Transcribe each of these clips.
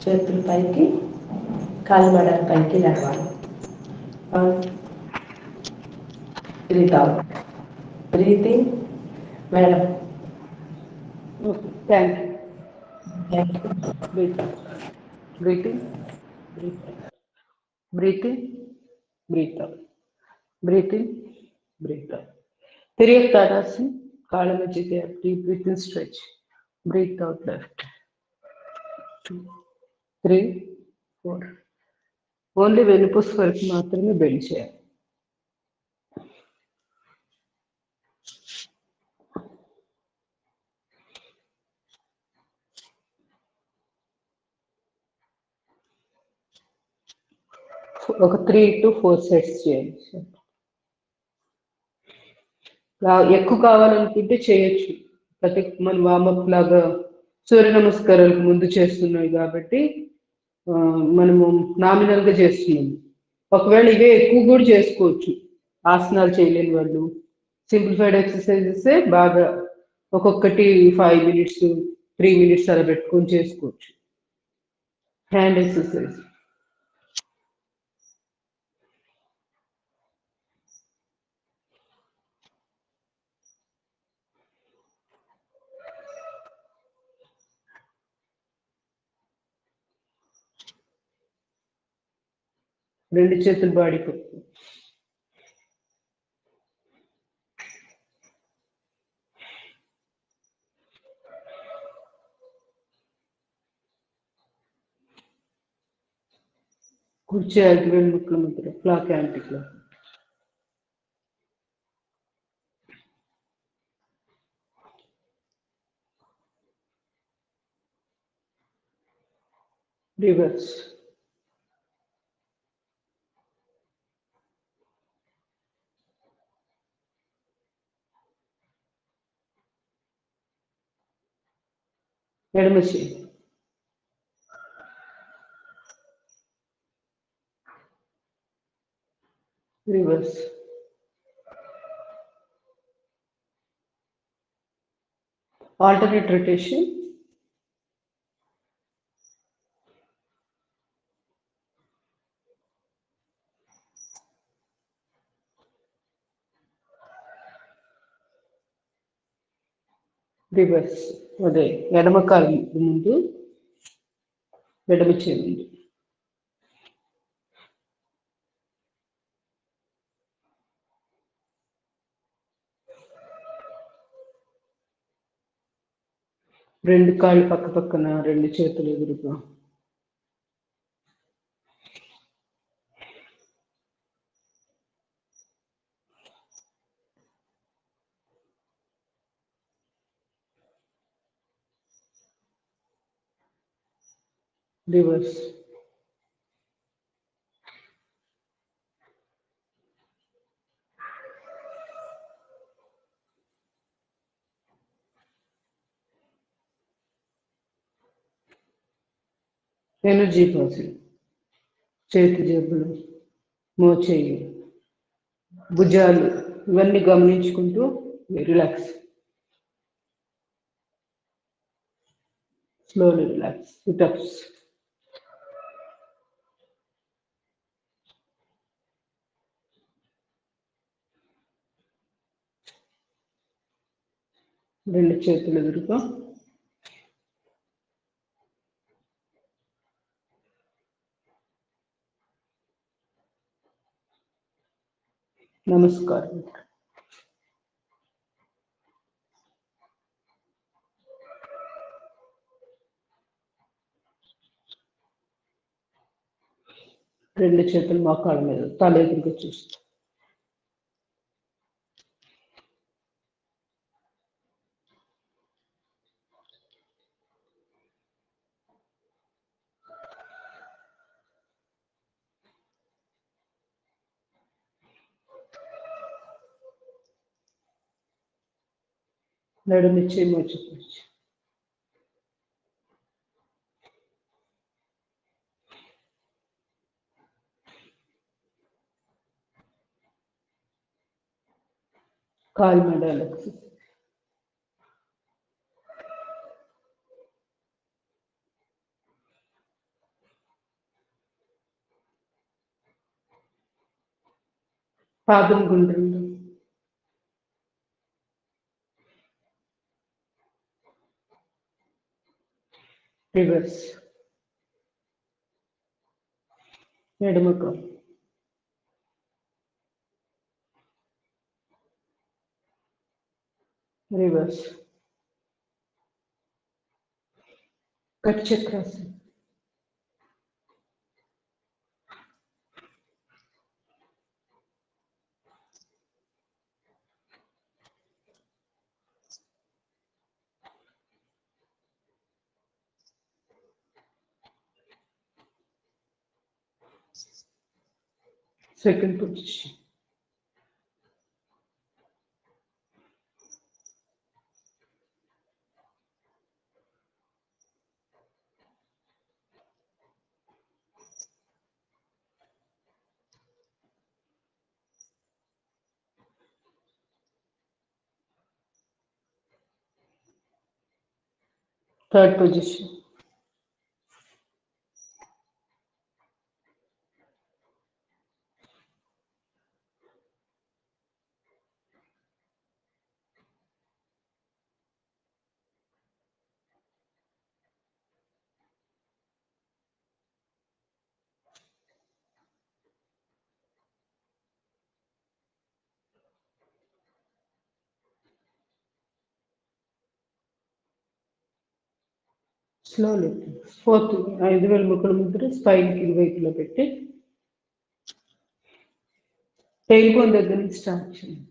చేతులు పైకి కాలు మడలు పైకి లేవాలి breath out breath in madam okay thank you thank you breath breath in breath in breath out breath in breath out తిరిగి తాడాల్సి కాళ్ళ మధ్యకి deep breath in stretch breath out left two three four only వెనుపూస వరకు మాత్రమే bend చేయాలి ఒక three to four sets చేయండి కా- ఎక్కువ కావాలనుకుంటే చేయొచ్చు ప్రతి మన వామప్ లాగా సూర్య నమస్కారాలకు ముందు చేస్తున్నాయి కాబట్టి ఆ, మనము నామినల్ గా చేస్తున్నాము ఒకవేళ ఇవే ఎక్కువ కూడా చేసుకోవచ్చు ఆసనాలు చేయలేని వాళ్ళు సింప్లిఫైడ్ ఎక్సర్సైజెస్ బాగా ఒక్కొక్కటి ఫైవ్ మినిట్స్ త్రీ మినిట్స్ అలా పెట్టుకొని చేసుకోవచ్చు హ్యాండ్ ఎక్సర్సైజ్ రెండు చేతులు బాడీ పట్టు కుర్చీ అగ్రివేల్ ముక్కల ముద్ర క్లాక్ యాంటీ క్లాక్ రివర్స్ ఎడమ చేయి రివర్స్ alternate rotation రివర్స్ అదే ఎడమ కాలు ముందు ఎడమ చేయి ముందు రెండు కాళ్ళు పక్క పక్కన రెండు చేతులు ఎదురుగా రివర్స్ ఎనర్జీ పాజిటివ్ చేతి జబ్బులు మోచేయి భుజాలు ఇవన్నీ గమనించుకుంటూ రిలాక్స్ స్లోలీ రిలాక్స్ సిటప్స్ రెండు చేతులు ఎదురుగా నమస్కారం రెండు చేతులు మోకాళ్ళ మీద తల ఎదురుగా చూస్తూ నడుమిచ్చి మోచుకోవచ్చు కాలు మెడలకు పాదం గుండ్రంగా రివర్స్ ఎడమకు reverse cut Chakrasan second position. Third position. Slowly fourth ఐదు వేల ముక్కల ముద్ర స్పైన్కి ఇరువైపులో పెట్టి టైల్ బోన్ దగ్గర నుంచి స్టార్ట్ చేయండి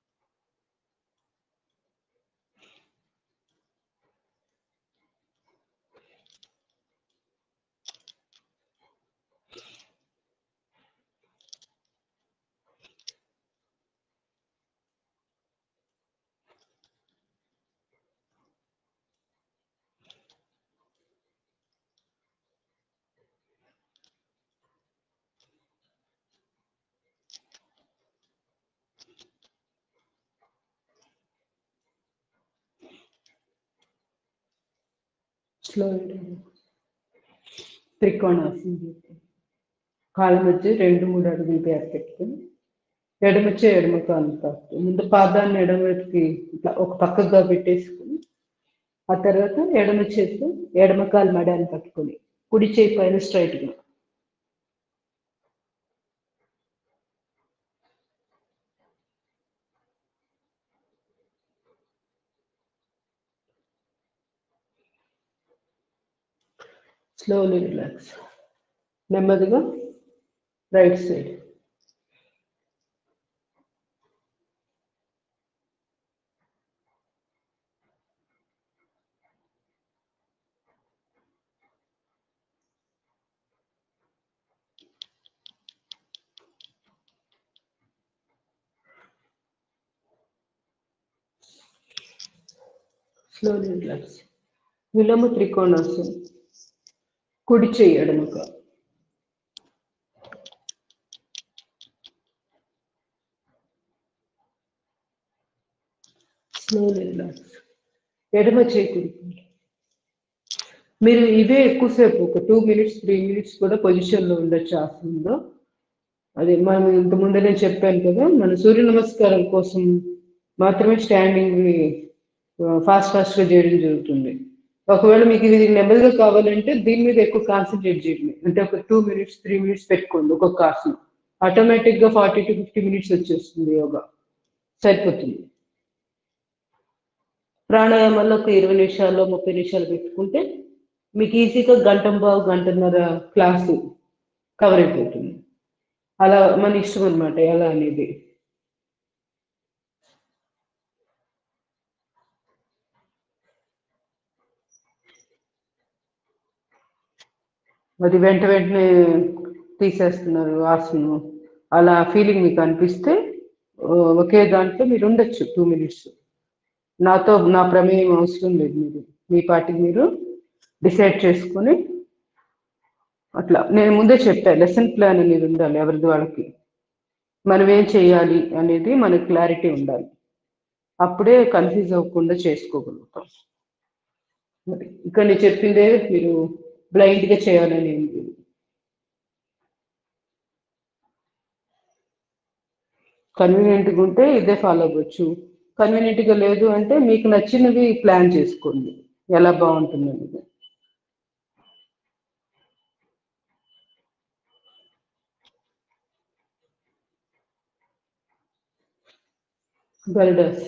స్లో త్రికోణాసనం చేయండి. కాళ్ళ మధ్య రెండు మూడు అడుగులు గ్యాప్ పెట్టుకొని ఎడమచ్చే ఎడమ కాలు తాకుతుంది ముందు పాదాన్ని ఎడమకి ఇట్లా ఒక పక్కగా పెట్టేసుకుని ఆ తర్వాత ఎడమ చేతితో ఎడమ కాలు మడాన్ని పట్టుకొని కుడి చేయి పైన straight గా స్లోలీ రిలాక్స్ నెమ్మదిగా రైట్ సైడ్ స్లోలీ రిలాక్స్ విలమ త్రికోణాసనం కుడి చెయ్యి ఎడమక స్లోలీ రిలాక్స్ ఎడమ చేయి కుడి మీరు ఇవే ఎక్కువసేపు ఒక టూ మినిట్స్ త్రీ మినిట్స్ కూడా పొజిషన్లో ఉండొచ్చు ఆసనంలో అదే మనం ఇంత ముందే నేను చెప్పాను కదా మన సూర్య నమస్కారం కోసం మాత్రమే స్టాండింగ్ ఫాస్ట్ ఫాస్ట్గా చేయడం జరుగుతుంది ఒకవేళ మీకు ఇది నెమ్మదిగా కావాలంటే దీని మీద ఎక్కువ కాన్సన్ట్రేట్ చేయండి అంటే ఒక టూ మినిట్స్ త్రీ మినిట్స్ పెట్టుకోండి ఒక్కొక్క ఆసనం ఆటోమేటిక్గా ఫార్టీ టు ఫిఫ్టీ మినిట్స్ వచ్చేస్తుంది యోగా సరిపోతుంది ప్రాణాయామాల్లో ఒక ఇరవై నిమిషాలు ముప్పై నిమిషాలు పెట్టుకుంటే మీకు ఈజీగా గంట బావు గంటన్నర క్లాసు కవర్ అయిపోతుంది అలా మన ఇష్టం అనమాట ఎలా అనేది అది వెంట వెంటనే తీసేస్తున్నారు ఆసనం అలా ఫీలింగ్ మీకు అనిపిస్తే ఆ, ఒకే దాంట్లో మీరు ఉండొచ్చు టూ మినిట్స్ నాతో నా ప్రమేయం అవసరం లేదు మీరు మీ పాటికి మీరు డిసైడ్ చేసుకొని అట్లా నేను ముందే చెప్పాను లెసన్ ప్లాన్ అనేది ఉండాలి ఎవరిది వాళ్ళకి మనం ఏం చేయాలి అనేది మనకి క్లారిటీ ఉండాలి అప్పుడే కన్ఫ్యూజ్ అవ్వకుండా చేసుకోగలుగుతాం మరి ఇక్కడ నేను చెప్పిందే మీరు బ్లైండ్గా చేయాలని ఏం లేదు. కన్వీనియంట్గా ఉంటే ఇదే ఫాలో అవ్వచ్చు కన్వీనియంట్గా లేదు అంటే మీకు నచ్చినవి ప్లాన్ చేసుకోండి ఎలా బాగుంటుంది అనేది గరుడాస్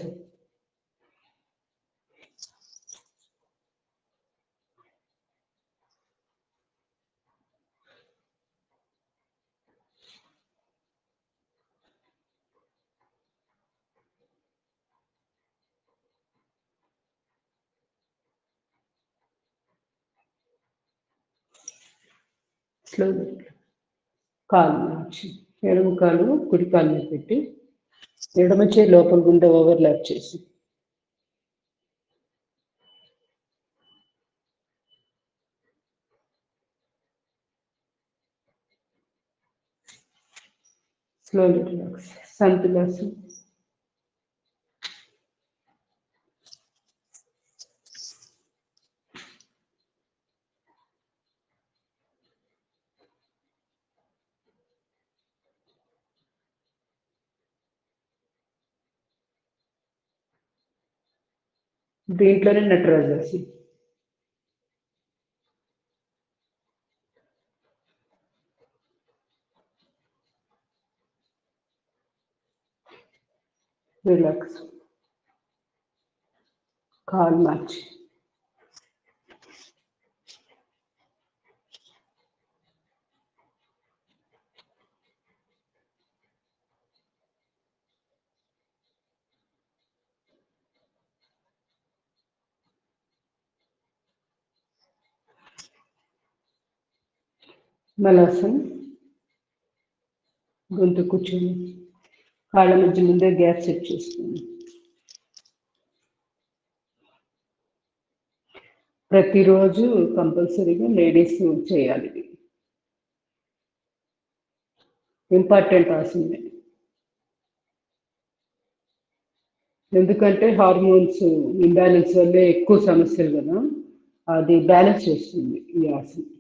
స్లో కాలు నుంచి ఎడమ కాలు కుడి కాలు మీద పెట్టి ఎడమ చేయి లోపల గుండా ఓవర్లాప్ చేసి స్లోలీ రిలాక్స్ సంతులాసం దీంట్లోనే నటరాజాసి రిలాక్స్ కాల్ మార్చి మలాసం గొంతు కూర్చొని కాళ్ళ మధ్య ముందే గ్యాప్ సెట్ చేసుకోండి ప్రతిరోజు కంపల్సరీగా లేడీస్ చేయాలి ఇది ఇంపార్టెంట్ ఆసనే ఎందుకంటే హార్మోన్స్ ఇంబ్యాలెన్స్ వల్లే ఎక్కువ సమస్యలు కదా అది బ్యాలెన్స్ చేస్తుంది ఈ ఆసనం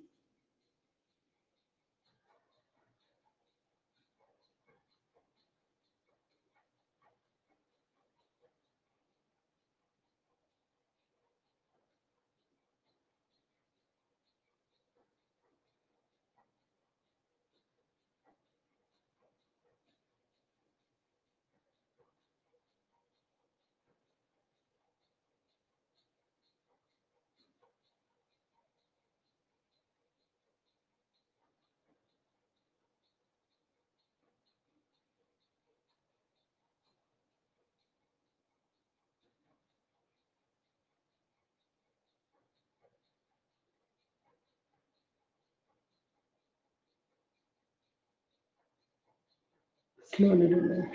Slowly relax.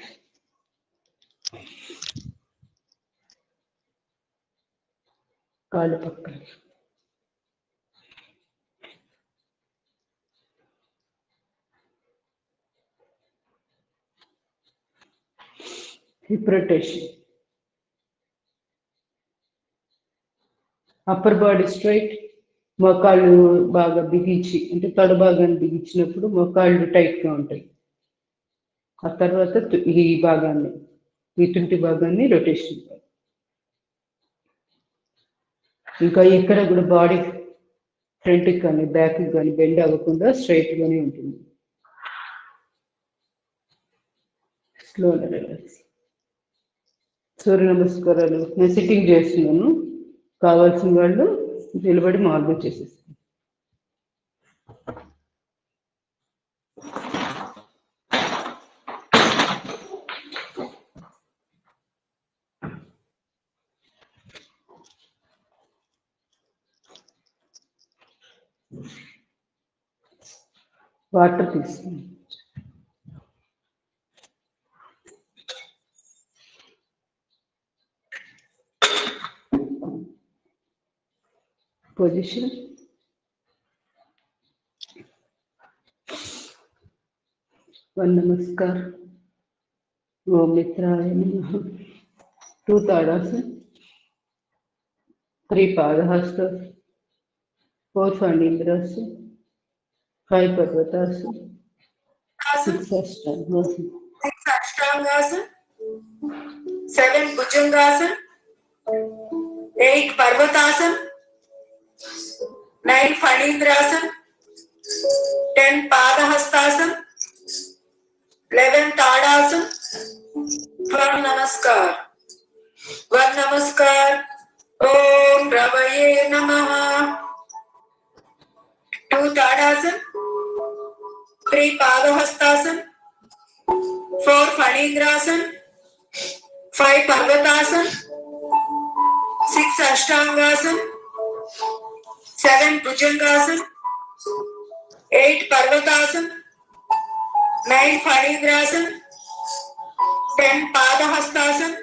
కాళ్ళు పక్కన hip rotation upper body straight మోకాళ్ళు బాగా బిగించి అంటే తొడ భాగాన్ని బిగించినప్పుడు మోకాళ్ళు టైట్గా ఉంటాయి ఆ తర్వాత తు- ఈ భాగాన్ని ఈ తుంటి భాగాన్ని రొటేషన్ ఇంకా ఎక్కడ కూడా బాడీ ఫ్రంట్కి కానీ బ్యాక్కి కానీ బెండ్ అవ్వకుండా straight గానే ఉంటుంది స్లో రిలాక్స్ సూర్య నమస్కారాలు నేను సిట్టింగ్ చేస్తున్నాను కావాల్సిన వాళ్ళు నిలబడి మామూలుగా చేసేస్తాను వాటర్ తీసుకుని పొజిషన్ वन नमस्कार ओम मित्राय नमः two Tadasan three Padahast four फंडिंद्रासन five Parvatasan six Ashtangasan Ashtangasana, 7 Bhujangasana, 8 Parvatasana, 9 Phanindrasana, 10 Padahastasana, 11 Tadasana, 12 Namaskar. One Namaskar. Om Ravaye Namaha. Two Tadasana, 3 Padahastasana, 4 Phanindrasana, 5 Parvatasana, 6 Ashtangasana, 7 Bhujangasana, 8 Parvatasana, 9 Phanindrasana, 10 Padahastasana,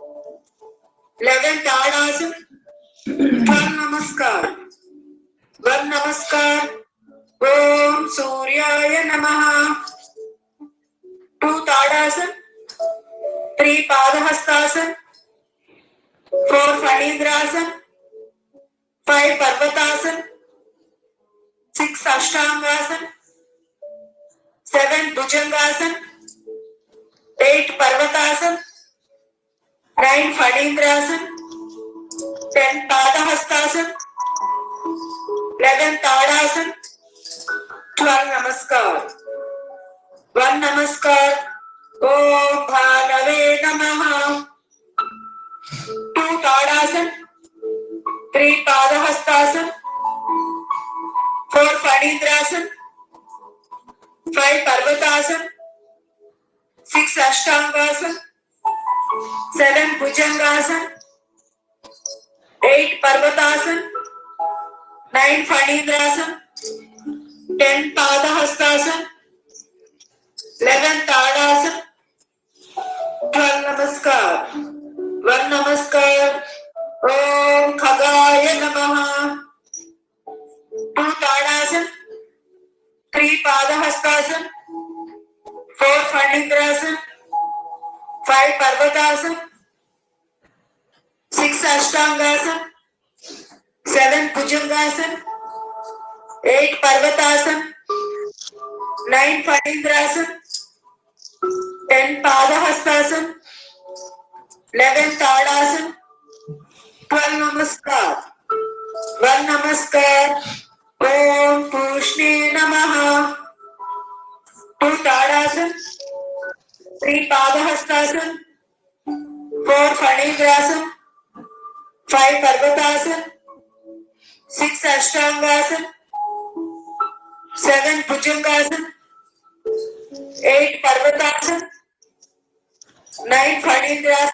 11 Tadasana, 12 Namaskar. One Namaskar. Om Suryaya Namaha. Two Tadasana, 3 Padahastasana, 4 Phanindrasana, 5 Parvatasana, 6 Ashtangasana, 7 Bhujangasana, 8 Parvatasana, 9 Phanindrasana, 10 Padahastasana, 11 Tadasana, 12 Namaskar. One Namaskar. Om Bhanave Namaha. Two Tadasana, 3 Padahastasana, 4 Phanindrasana, 5 Parvatasana, 6 Ashtangasana, 7 Bhujangasana, 8 Parvatasana, 9 Phanindrasana, 10 Padahastasana, 11 Tadasana, 12 Namaskar. One Namaskar. Om Khagaya Namaha. Two Tadasana, 3 Padahastasana, 4 Phanindrasana, 5 Parvatasana, 6 Ashtangasana, 7 Bhujangasana, 8 Parvatasana, 9 Phanindrasana, 10 Padahastasana, 11 Tadasana, 12 Namaskar. One Namaskar. Om Pushne Namaha. Two Tadasana, 3 Padahastasana, 4 Phanindrasana, 5 Parvatasana, 6 Ashtangasana, 7 Bhujangasana, 8 Parvatasana, 9 Phanindrasana,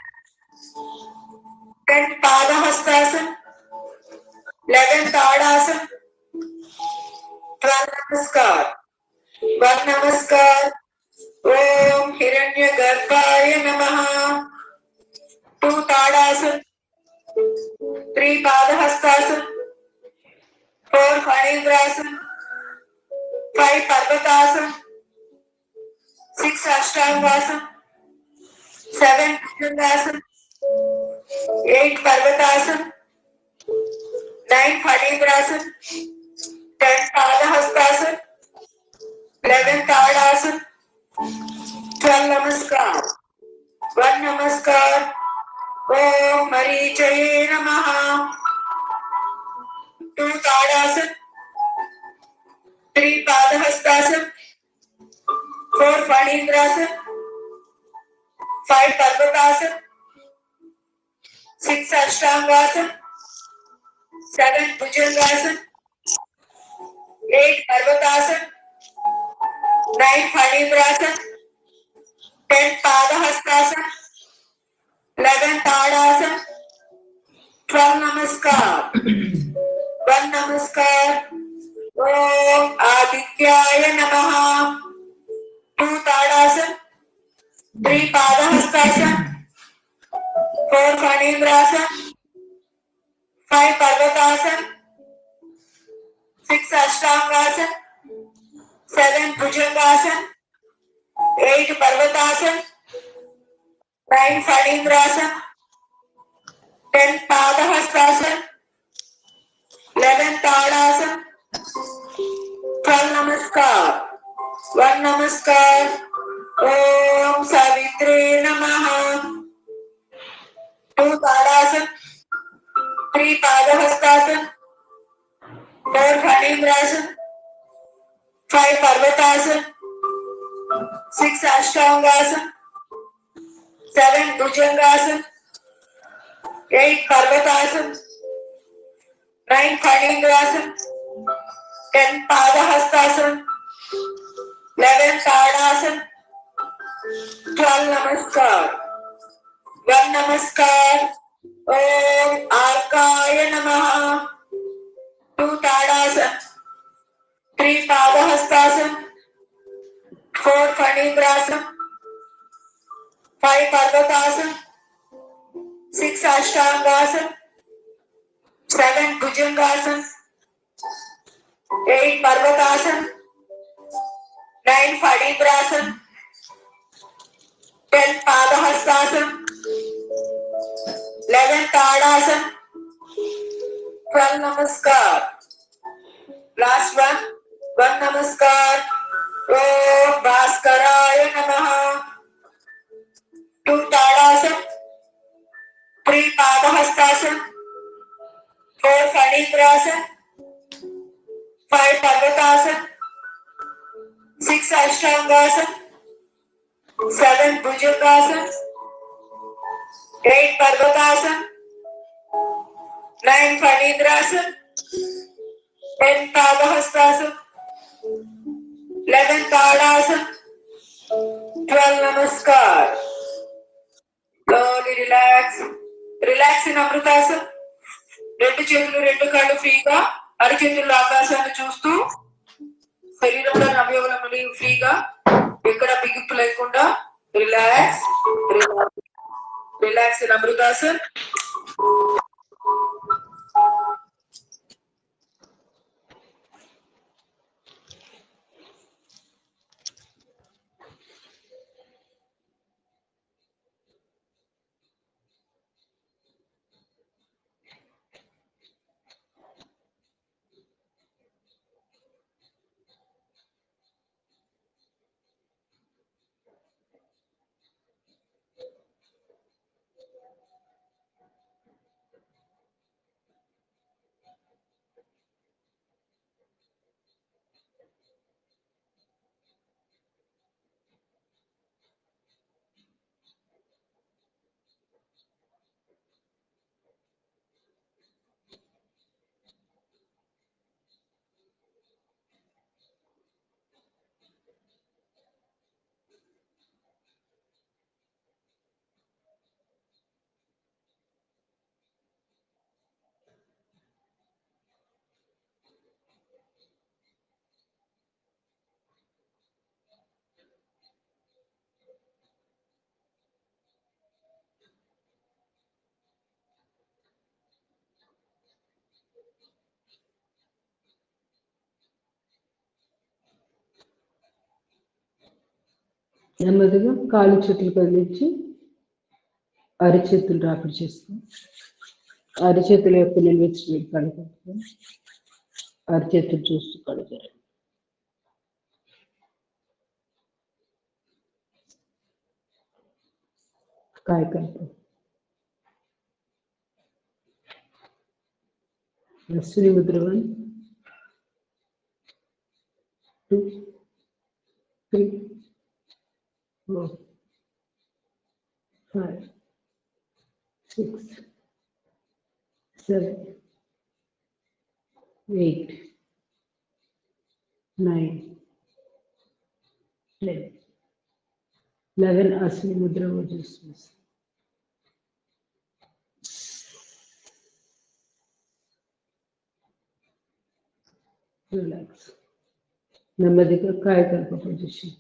10 Padahastasana, 11 Tadasana, 12 Namaskar. One Namaskar. Om Hiranya Garbhaya Namaha. Two Tadasana, 3 Padahastasana, 4 Phanindrasana, 5 Parvatasana, 6 Ashtangasana, 7 Bhujangasana, 8 Parvatasana, 9 Phanindrasana, 10 Padahastasana, 11 Tadasana, 12 Namaskar. One Namaskar. Om Marichaye Namaha. Two Tadasana, 3 Padahastasana, 4 Phanindrasana, 5 Parvatasana, 6 Ashtangasana, 7 Bhujangasana, 8 Parvatasana, 9 Phanindrasana, 10 Padahastasana, 11 Tadasana, 12 Namaskar. One Namaskar. Om Adityaya Namaha. Two Tadasana, 3 Padahastasana, 4 Phanindrasana, 5 Parvatasana, 6 Ashtangasana, 7 Bhujangasana, 8 Parvatasana, 9 Phanindrasana, 10 Padahastasana, 11 Tadasana, 12 Namaskar. One Namaskar. ओम सावित्रे नमः two Tadasan three Padahastasan four Phanindrasan five Parvatasan six Ashtangasan seven Bhujangasan eight Parvatasan nine Phanindrasan ten Padahastasan eleven Tadasan twelve नमस्कार one नमस्कार ओम आर्काय नमः two Tadasan three Padahastasan four Phanindrasan five Parvatasan six Ashtangasan seven Bhujangasan eight Parvatasan nine Phanindrasan ten Padahastasan eleven Tadasan twelve नमस्कार last one one नमस्कार ओम भास्कराय नमः two Tadasan three Padahastasan four Phanindrasan five Parvatasan six Ashtangasan seven Bhujangasan eight Parvatasan nine Phanindrasan ten Padahastasan eleven Tadasan twelve नमस्कार slowly relax relax in Amritasan రెండు చేతులు రెండు కాళ్ళు ఫ్రీగా అరిచేతులు ఆకాశాన్ని చూస్తూ శరీరంలో అవయవములు ఫ్రీగా ఎక్కడ బిగింపు లేకుండా రిలాక్స్ రిలాక్స్ ఇన్ అమృతాసన్ నెమ్మదిగా కాళ్ళు చేతులు కదిలించి అరిచేతులు రాపిడి చేసుకో అరిచేతుల యొక్క నిల్వచ్చి కళ్ళు కట్టుకొని అరిచేతులు చూస్తూ కడుతారు కాయకల్పం అశ్విని ముద్ర one two three four, five, six, seven, eight, nine, ten, eleven అశ్విని ముద్ర వచ్చేస్తుంది రిలాక్స్ నెమ్మదిగా కాయకల్ప పొజిషన్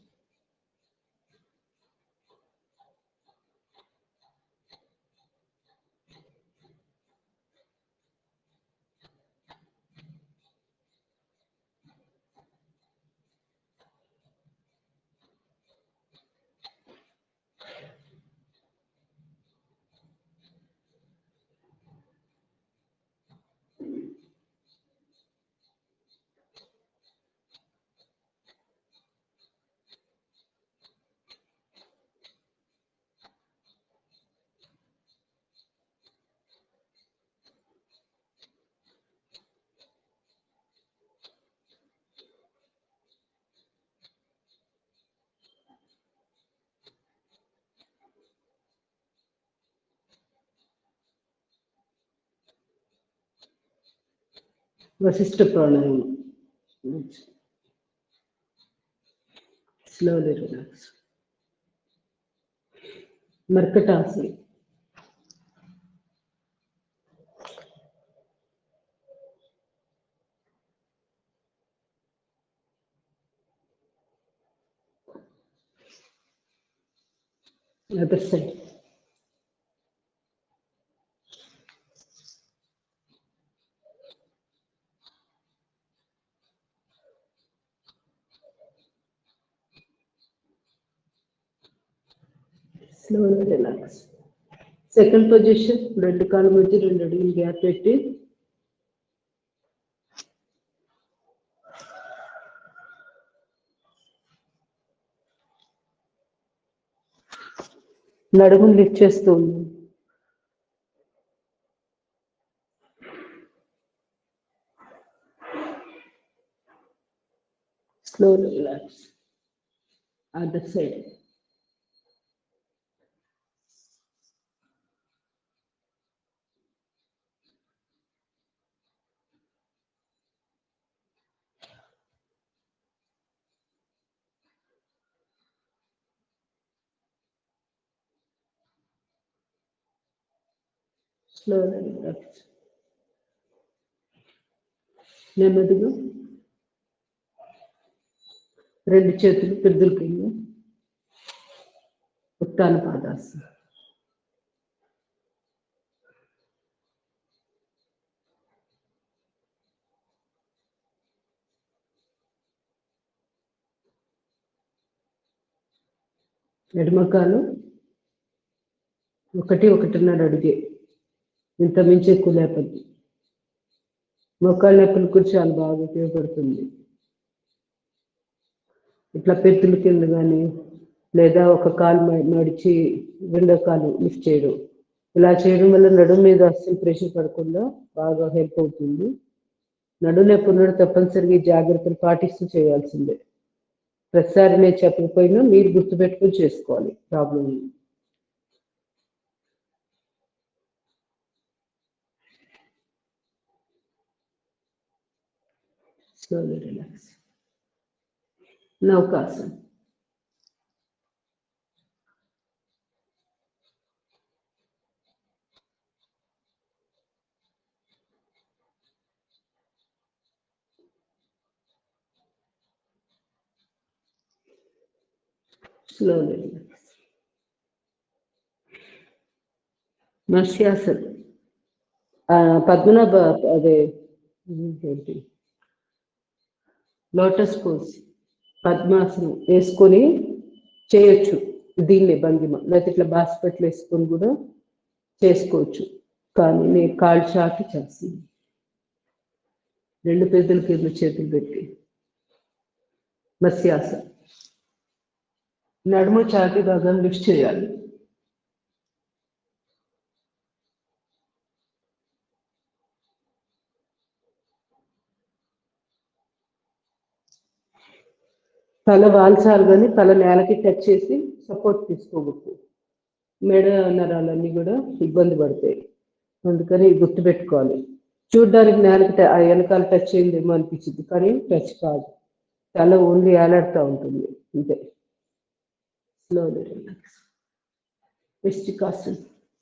వశిష్ఠ ప్రాణాయామం స్లోలీ రిలాక్స్ మర్కటాసనం other side. Slowly relax. Second position రెండు కాళ్ళ మధ్య రెండు అడుగులు గ్యాప్ పెట్టి నడుమును లిఫ్ట్ చేస్తూ ఉన్నాను Slowly relax. Other side. Slowly relax. నెమ్మదిగా రెండు చేతులు పెద్దల కింద ఉత్తాన పాదాసనం ఎడమకాలు ఒకటి ఒకటిన్నర అడిగే ఇంత మించి ఎక్కువ లేపద్దు మొక్కల నొప్పులు కూడా చాలా బాగా ఉపయోగపడుతుంది ఇట్లా పెట్టుల కింద కానీ లేదా ఒక కాలు మ- మడిచి రెండో కాలు లిఫ్ట్ చేయడం ఇలా చేయడం వల్ల నడుము మీద అస్సలు ప్రెషర్ పడకుండా బాగా హెల్ప్ అవుతుంది నడుము నొప్పి ఉన్నాడు తప్పనిసరిగా ఈ జాగ్రత్తలు పాటిస్తూ చేయాల్సిందే ప్రతిసారి నేను చెప్పకపోయినా మీరు గుర్తుపెట్టుకొని చేసుకోవాలి problem Slowly relax. Naukasana. Slowly relax. Matsyasan ఆ, పద్మనాభ అదే ఏంటి లోటస్ పోజ్ పద్మాసనం వేసుకొని చేయొచ్చు దీన్నే భంగిమ లేకపోతే ఇట్లా బాస్పెట్లు వేసుకొని కూడా చేసుకోవచ్చు కానీ నేను కాళ్ళు చాకి చేస్తాను రెండు పెద్దల కింద చేతులు పెట్టి మత్స్యాసనం నడుము చాకి భాగం లిఫ్ట్ చేయాలి తల వాల్చాలి కానీ తల నేలకి టచ్ చేసి సపోర్ట్ తీసుకోకూడదు మెడ నరాలన్నీ కూడా ఇబ్బంది పడతాయి అందుకని గుర్తు పెట్టుకోవాలి చూడ్డానికి నేలకి ట- ఆ వెనకాల టచ్ అయిందేమో అనిపించింది కానీ టచ్ కాదు తల ఓన్లీ ఏలాడుతూ ఉంటుంది అంతే స్లోలీ రిలాక్స్ వెస్టికాసన్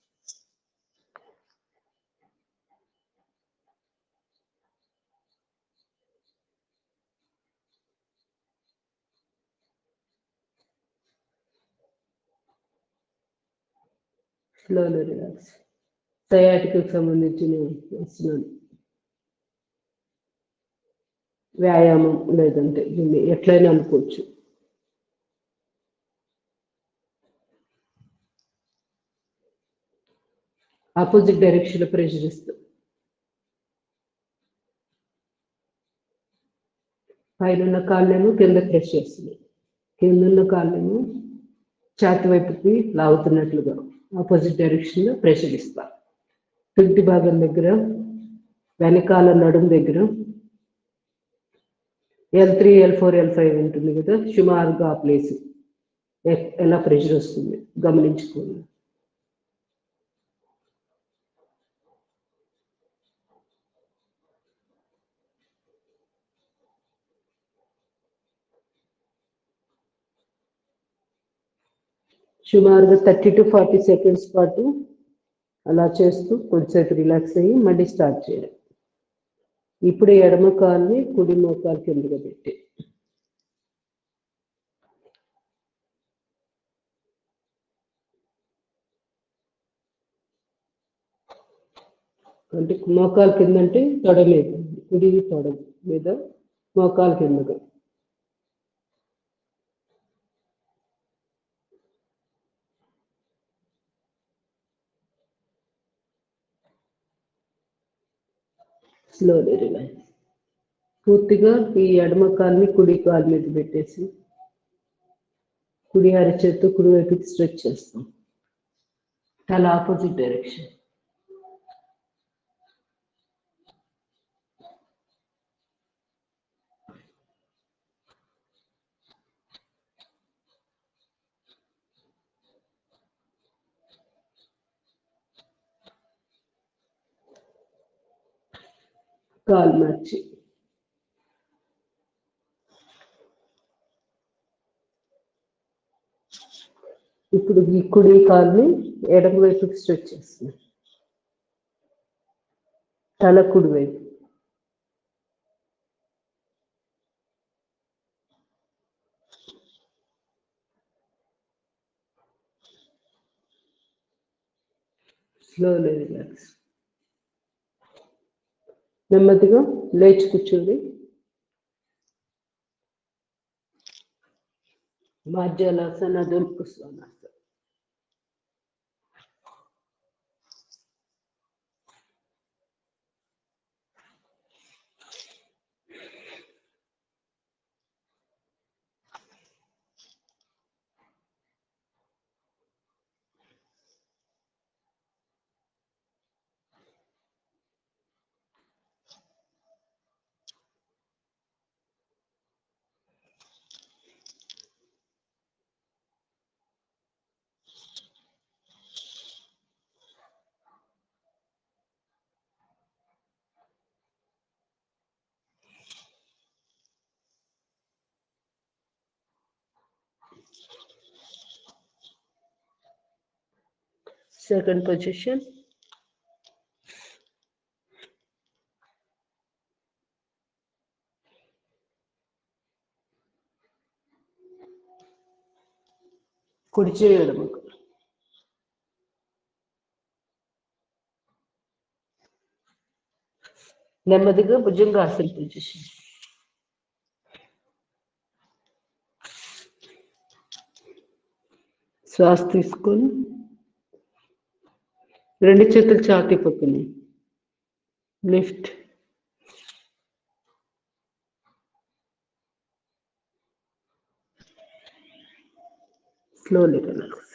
స్లోలీ రిలాక్స్ సయాటికి సంబంధించిన వస్తున్నాను వ్యాయామం లేదంటే దీన్ని ఎట్లయినా అనుకోవచ్చు ఆపోజిట్ డైరెక్షన్ లో ప్రెషర్ ఇస్తాం పైన ఉన్న కాళ్ళేమో కింద ప్రెస్ చేస్తున్నాం కింద ఉన్న కాళ్ళేమో ఛాతి వైపుకి లాగుతున్నట్లుగా ఆపోజిట్ డైరెక్షన్ లో ప్రెషర్ ఇస్తాం తుంటి భాగం దగ్గర వెనకాల నడుము దగ్గర L three L four L five ఉంటుంది కదా సుమారుగా ఆ ప్లేస్ ఎలా ప్రెషర్ వస్తుంది గమనించుకోండి సుమారుగా థర్టీ టు ఫార్టీ సెకండ్స్ పాటు అలా చేస్తూ కొద్దిసేపు రిలాక్స్ అయ్యి మళ్ళీ స్టార్ట్ చేయడం ఇప్పుడు ఎడమ కాల్ని కుడి మోకాలు కిందగా పెట్టి అంటే మోకాలు కింద అంటే తొడ మీద కుడి తొడ మీద మోకాలు కిందగా స్లోలీ రిలాక్స్ పూర్తిగా ఈ ఎడమ కాల్ని కుడి కాలు మీద పెట్టేసి కుడి అరచేత్తో కుడి వైపుకి స్ట్రెచ్ చేస్తాం తల ఆపోజిట్ డైరెక్షన్ కాలు మార్చి ఇప్పుడు ఈ కుడి కాల్ని ఎడమ వైపుకి స్ట్రెచ్ చేస్తున్నాం తల కుడి వైపు స్లోలీ రిలాక్స్ నెమ్మదిగా లేచి కూర్చోండి మాధ్యాలాసన దొరుకు స్వానాసన Second position. కుడి చేయడం నెమ్మదిగా భుజంగాసన పొజిషన్ శ్వాస తీసుకొని రెండు చేతులు ఛాతీ పక్కన lift slowly relax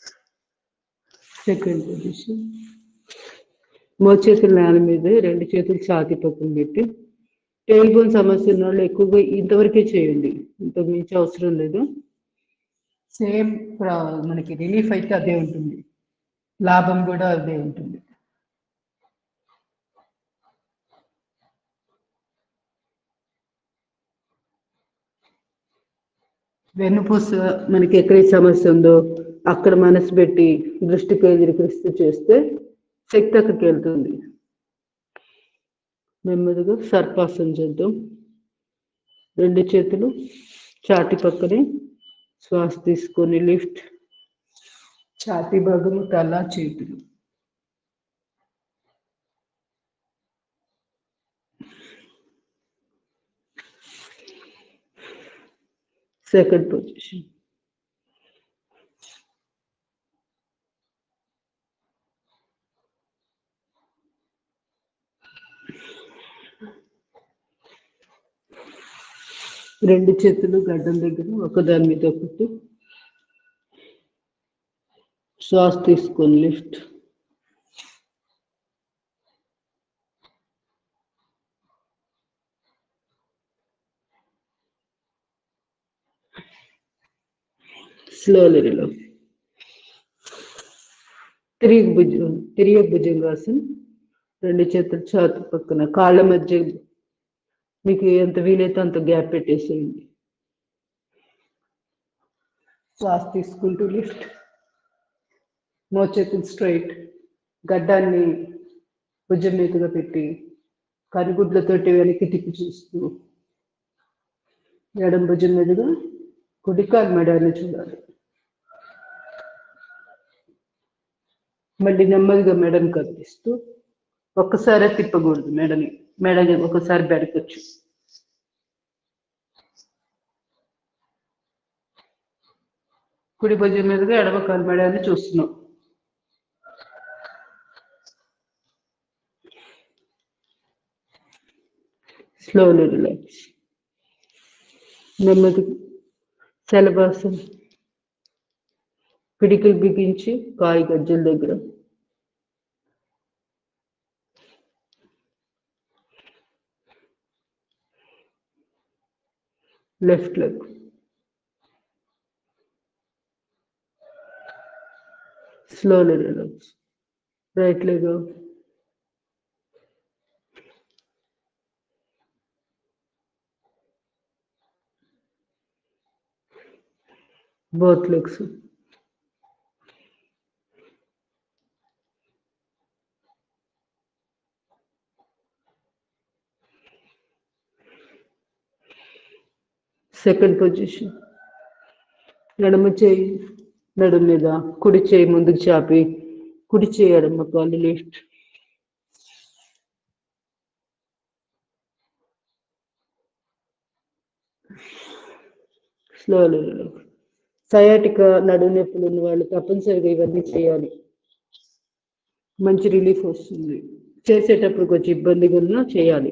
second position మో చేతులు నేల మీద రెండు చేతులు ఛాతీ పక్కన పెట్టి టేబుల్ బోన్ సమస్య ఉన్న వాళ్ళు ఎక్కువగా ఇంతవరకే చేయండి ఇంతకు మించి అవసరం లేదు సేమ్ మనకి రిలీఫ్ అయితే అదే ఉంటుంది లాభం కూడా అదే ఉంటుంది వెన్నుపూస మనకి ఎక్కడైతే సమస్య ఉందో అక్కడ మనసు పెట్టి దృష్టి కేంద్రీకరిస్తూ చేస్తే శక్తి అక్కడికి వెళ్తుంది నెమ్మదిగా సర్పాసన చేద్దాం రెండు చేతులు చాటి పక్కనే శ్వాస తీసుకొని లిఫ్ట్ ఛాతీ భాగము తల చేతులు సెకండ్ పొజిషన్ రెండు చేతులు గడ్డం దగ్గర ఒకదాని మీద ఒకటి శ్వాస తీసుకొని లిఫ్ట్ స్లోలీ రిలాక్స్ తిరిగి భుజం తిరిగి భుజంగాసన్ రెండు చేతులు ఛాతి పక్కన కాళ్ళ మధ్య మీకు ఎంత వీలైతే అంత గ్యాప్ పెట్టేసేయండి శ్వాస తీసుకుంటూ లిఫ్ట్ మోచేతులు స్ట్రైట్ గడ్డాన్ని భుజం మీదుగా పెట్టి కనుగుడ్లతోటి వెనక్కి తిప్పి చూస్తూ ఎడం భుజం మీదుగా కుడికాలు మెడని చూడాలి మళ్ళీ నెమ్మదిగా మెడను కనిపిస్తూ ఒక్కసారే తిప్పకూడదు మెడని మెడని ఒకసారి బెడకొచ్చు కుడి భుజం మీదుగా ఎడమ కాలు మెడని చూస్తున్నాం స్లోలీ రిలాక్స్ నెమ్మది శలభాసం పిడికిలు బిగించి కాయి గజ్జల దగ్గర left leg slowly relax right leg both legs second position ఎడమ చేయి నడుము మీద కుడి చేయి ముందుకు చాపి కుడి చేయి ఎడమ కాలు లిఫ్ట్ స్లోలీ సయాటిక నడుము నొప్పులు ఉన్న వాళ్ళు తప్పనిసరిగా ఇవన్నీ చేయాలి మంచి రిలీఫ్ వస్తుంది చేసేటప్పుడు కొంచెం ఇబ్బందిగా ఉన్నా చేయాలి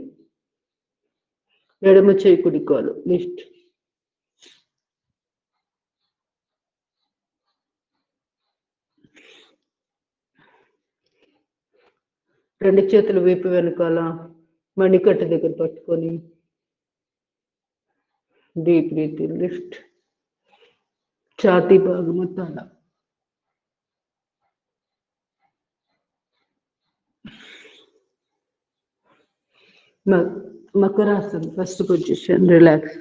ఎడమ చేయి కుడికోవాలి లిఫ్ట్ రెండు చేతులు వైపు వెనకాల మణికట్ట దగ్గర పట్టుకొని డీప్ బ్రీత్ లిఫ్ట్ ఛాతీ భాగం మొత్తాల మకరాసన్ first position relax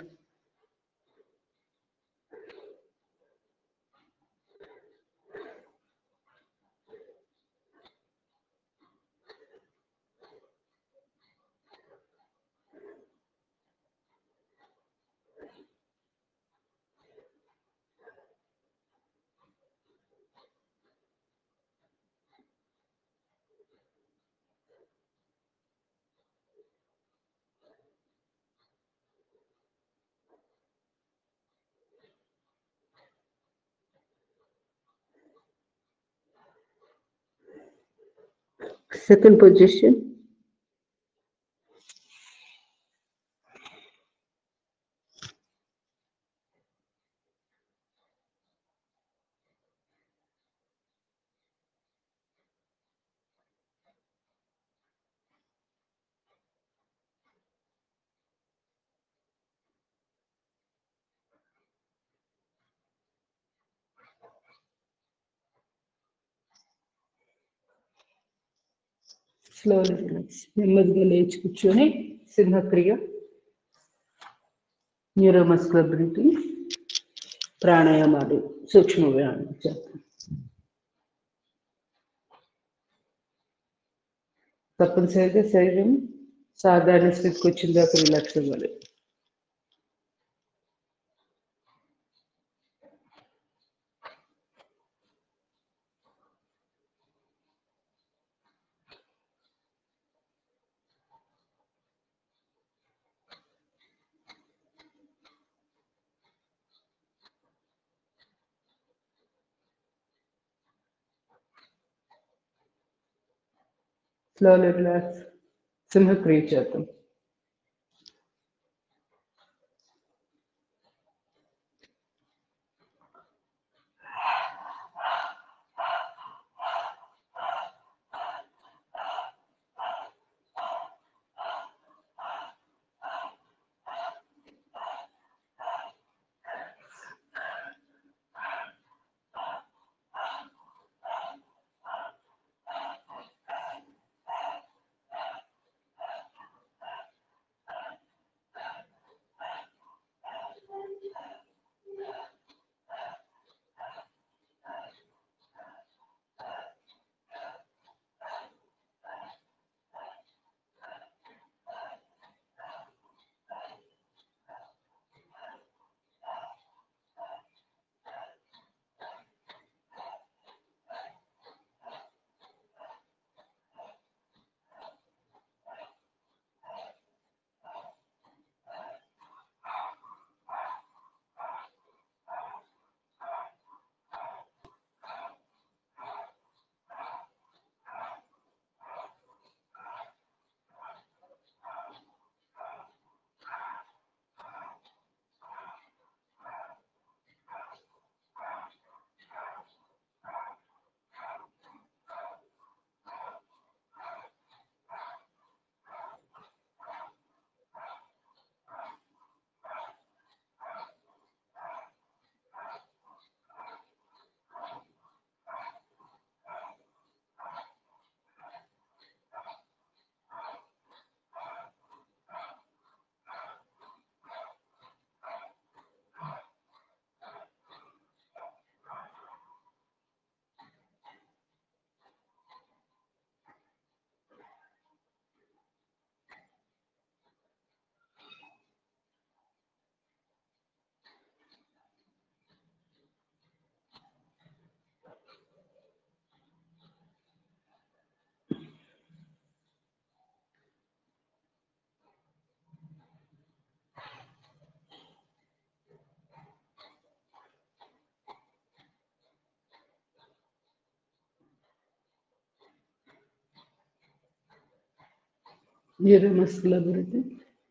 second position slowly relax నెమ్మదిగా లేచి కూర్చొని సింహక్రియ న్యూరోమస్కులర్ బ్రీతింగ్ ప్రాణాయామాలు సూక్ష్మ వ్యాయామం చేస్తాం తప్పనిసరిగా శరీరం సాధారణ స్థితికి వచ్చిన దాకా రిలాక్స్ అవ్వాలి స్లోలీ రిలాక్స్ సింహక్రియ చేద్దాం neuromuscular breathing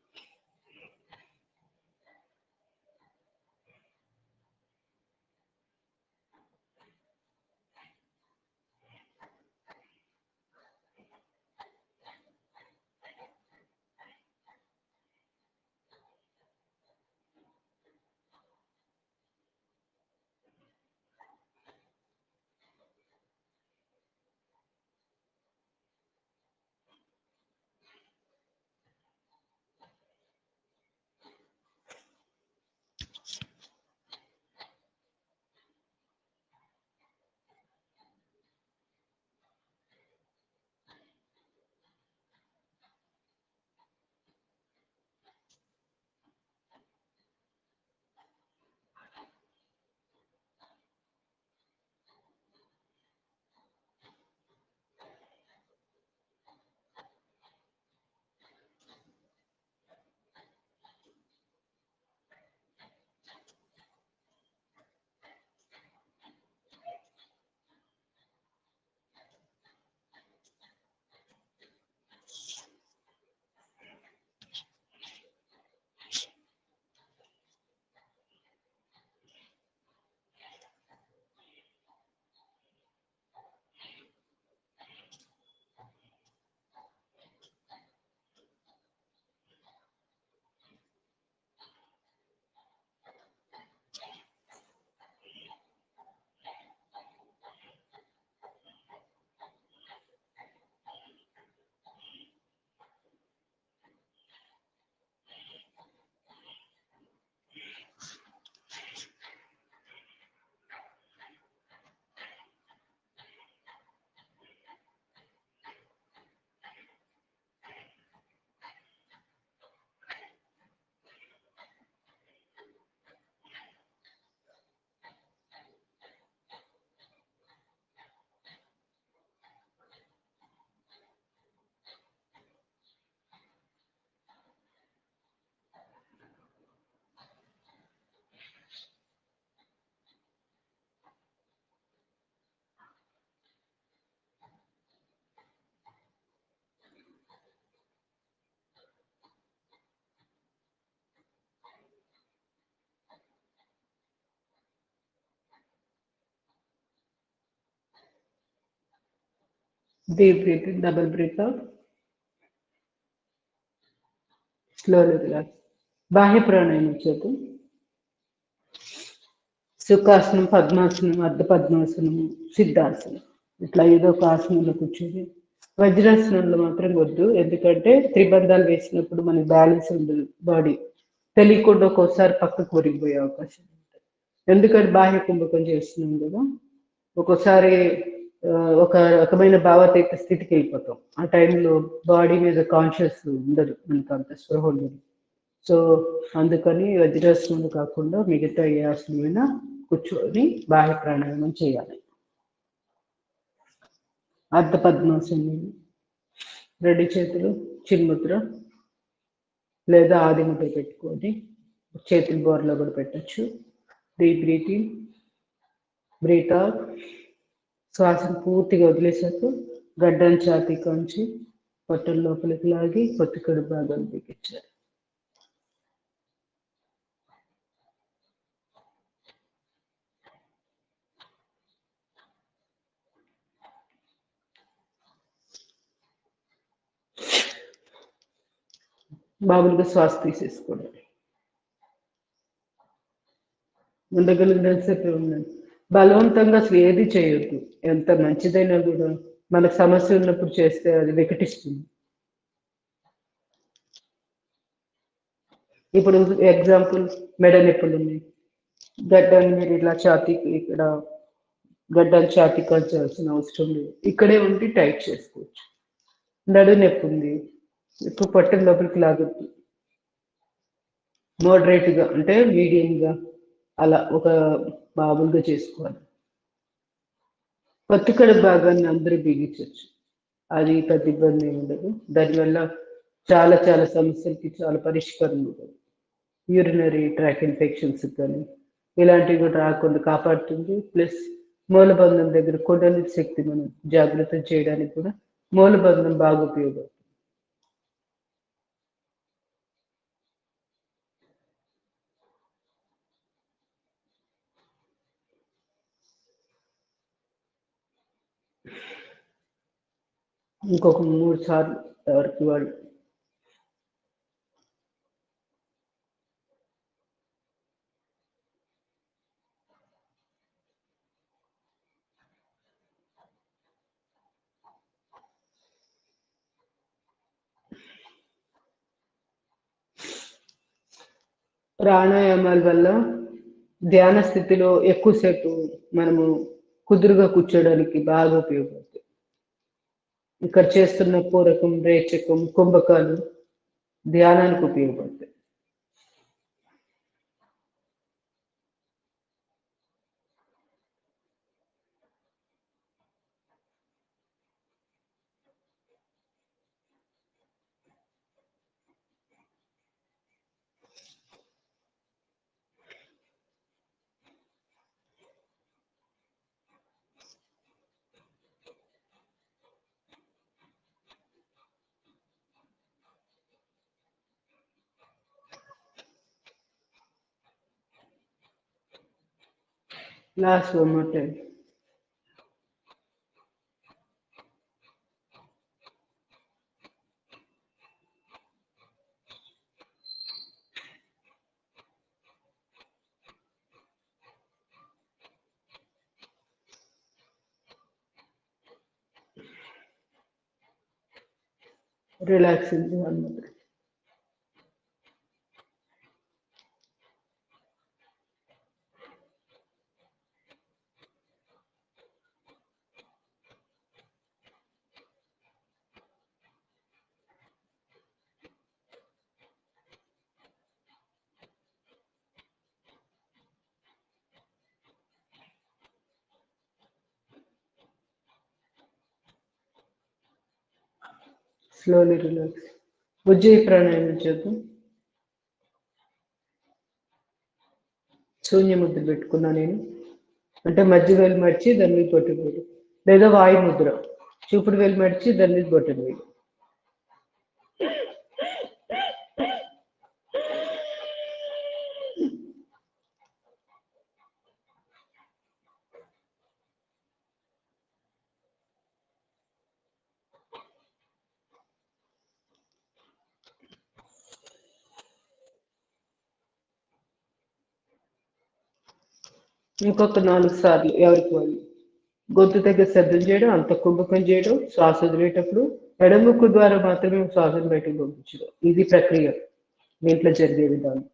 Deep breath in, double breath out. Slowly relax. బాహ్య ప్రాణాయామం చేద్దాం సుఖాసనం పద్మాసనం అర్ధ పద్మాసనము సిద్ధాసనం ఇట్లా ఏదో ఒక ఆసనంలో కూర్చొని వజ్రాసనంలో మాత్రం వద్దు ఎందుకంటే త్రిబంధాలు వేసినప్పుడు మనకి బ్యాలెన్స్ ఉండదు బాడీ తెలియకుండా ఒక్కోసారి పక్కకు ఒరిగిపోయే అవకాశం ఉంటుంది ఎందుకంటే బాహ్య కుంభకం చేస్తున్నాం కదా ఒక్కోసారి ఆ, ఒక రకమైన భావతీత స్థితికి వెళ్ళిపోతాం ఆ టైంలో బాడీ మీద కాన్షియస్ ఉండదు మనకు అంత స్పృహ ఉండదు సో అందుకని వజ్రాసనం కాకుండా మిగతా ఏ ఆసనమైనా కూర్చొని బాహ్య ప్రాణాయామం చేయాలి అర్ధ పద్మాసనం రెండు చేతులు చిన్ముద్ర లేదా ఆదిముద్ర పెట్టుకొని చేతులు బోర్లో కూడా పెట్టచ్చు డీప్ బ్రీతింగ్ బ్రీత్ అవుట్ శ్వాసను పూర్తిగా వదిలేసాక గడ్డం ఛాతీ కాంచి పొట్టల లోపలికి లాగి పొత్తికడు భాగాలు బిగించాలి మామూలుగా శ్వాస తీసేసుకోవడం ఉండగలిగినంతసేపు ఉండండి బలవంతంగా అసలు ఏది చేయొద్దు ఎంత మంచిదైనా కూడా మనకు సమస్య ఉన్నప్పుడు చేస్తే అది వికటిస్తుంది ఇప్పుడు ఎగ్జాంపుల్ మెడ నొప్పులు ఉన్నాయి గడ్డని మీరు ఇలా ఛాతీకి ఇక్కడ గడ్డలు ఛాతీ కాల్చాల్సిన అవసరం లేదు ఇక్కడే ఉండి టైట్ చేసుకోవచ్చు నడు నొప్పి ఉంది ఇప్పుడు పొట్టల లోపలికి లాగొద్దు Moderate గా అంటే medium గా అలా ఒక మామూలుగా చేసుకోవాలి పత్తికడ భాగాన్ని అందరూ బిగించవచ్చు అది పెద్ద ఇబ్బంది ఏమి ఉండదు దానివల్ల చాలా చాలా సమస్యలకి చాలా పరిష్కారం ఉంటుంది యూరినరీ ట్రాక్ ఇన్ఫెక్షన్స్ కానీ ఇలాంటివి కూడా రాకుండా కాపాడుతుంది ప్లస్ మూలబంధం దగ్గర కొండలి శక్తి మనం జాగ్రత్త చేయడానికి కూడా మూలబంధం బాగా ఉపయోగపడుతుంది ఇంకొక మూడు సార్లు ఎవరికి వాళ్ళు ప్రాణాయామాల వల్ల ధ్యాన స్థితిలో ఎక్కువసేపు మనము కుదురుగా కూర్చోడానికి బాగా ఉపయోగపడుతుంది ఇక్కడ చేస్తున్న పూరకం రేచకం కుంభకాలు ధ్యానానికి ఉపయోగపడతాయి last one more time relaxing one more slowly relax ఉజ్జయి ప్రాణాయామం చేద్దాం శూన్య ముద్ర పెట్టుకున్నా నేను అంటే మధ్య వేలు మడిచి దాని మీద బొట్టు వేలు లేదా వాయు ముద్ర చూపుడు వేలు మడిచి దాని మీద బొట్టు వేలు ఇంకొక నాలుగు సార్లు ఎవరికి వాళ్ళు గొంతు దగ్గర శబ్దం చేయడం అంత కుంభకం చేయడం శ్వాస వదిలేటప్పుడు ఎడముక్కు ద్వారా మాత్రమే శ్వాసను బయటకు పంపించడం ఇది ప్రక్రియ దీంట్లో జరిగే విధానం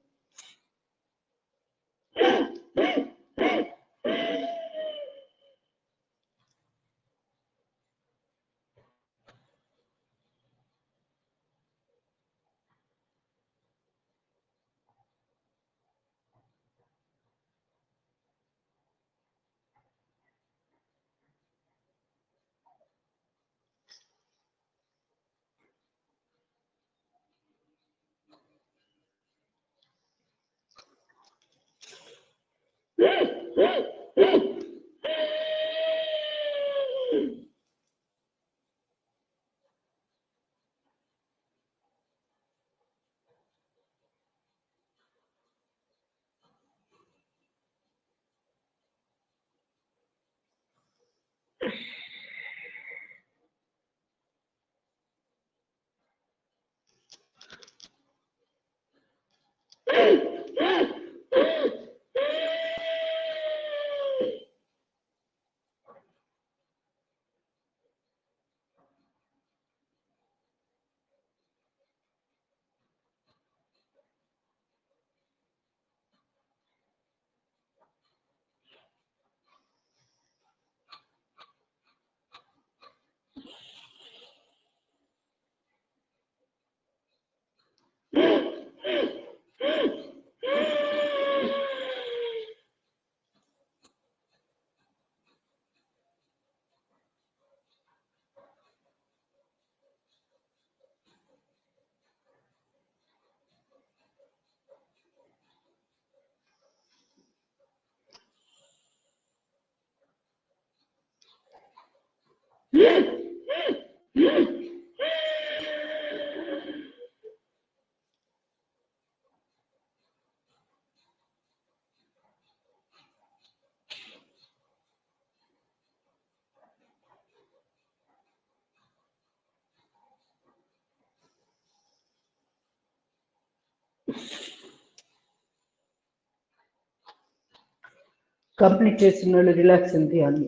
కంప్లీట్ చేసిన వాళ్ళు రిలాక్స్ అని ధ్యానం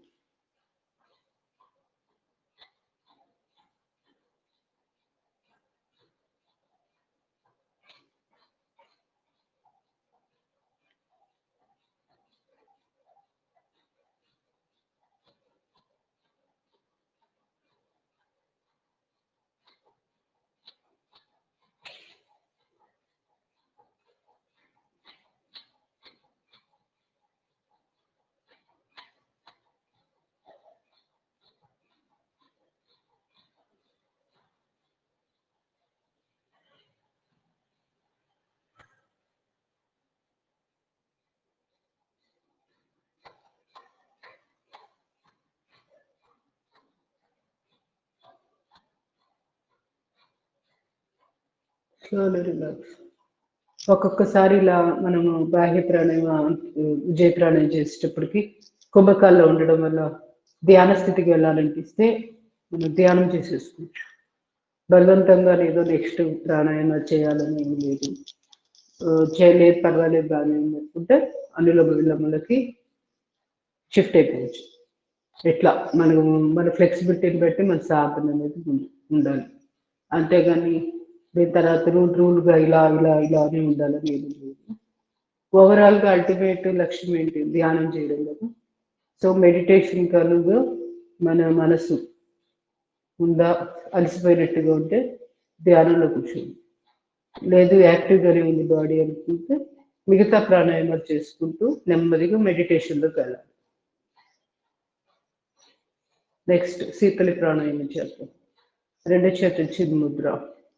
స్లోలీ రిలాక్స్ ఒక్కొక్కసారి ఇలా మనము బాహ్య ప్రాణాయామ విజయ ప్రాణాయం చేసేటప్పటికి కుంభకాల్లో ఉండడం వల్ల ధ్యాన స్థితికి వెళ్ళాలనిపిస్తే మనం ధ్యానం చేసేసుకోవచ్చు బలవంతంగా ఏదో నెక్స్ట్ ప్రాణాయామ చేయాలని ఏమి లేదు ఆ, చేయలేదు పర్వాలేదు బాగానే ఉంది అనుకుంటే అందులో విలములకి షిఫ్ట్ అయిపోవచ్చు ఎట్లా మనం మన ఫ్లెక్సిబిలిటీని బట్టి మన సాధన అనేది ఉం- ఉండాలి అంతేగాని దీని తర్వాత రూల్ రూల్గా ఇలా ఇలా ఇలా అని ఉండాలని ఏమి లేదు ఓవరాల్గా అల్టిమేట్ లక్ష్యం ఏంటి ధ్యానం చేయడం కదా సో మెడిటేషన్ కనుక మన మనసు ఉందా అలసిపోయినట్టుగా ఉంటే ధ్యానంలో కూర్చోండి లేదు యాక్టివ్గానే ఉంది బాడీ అనుకుంటే మిగతా ప్రాణాయామాలు చేసుకుంటూ నెమ్మదిగా మెడిటేషన్లోకి వెళ్ళాలి నెక్స్ట్ శీతలి ప్రాణాయామం చేద్దాం రెండు చేతులు చిన్న ముద్ర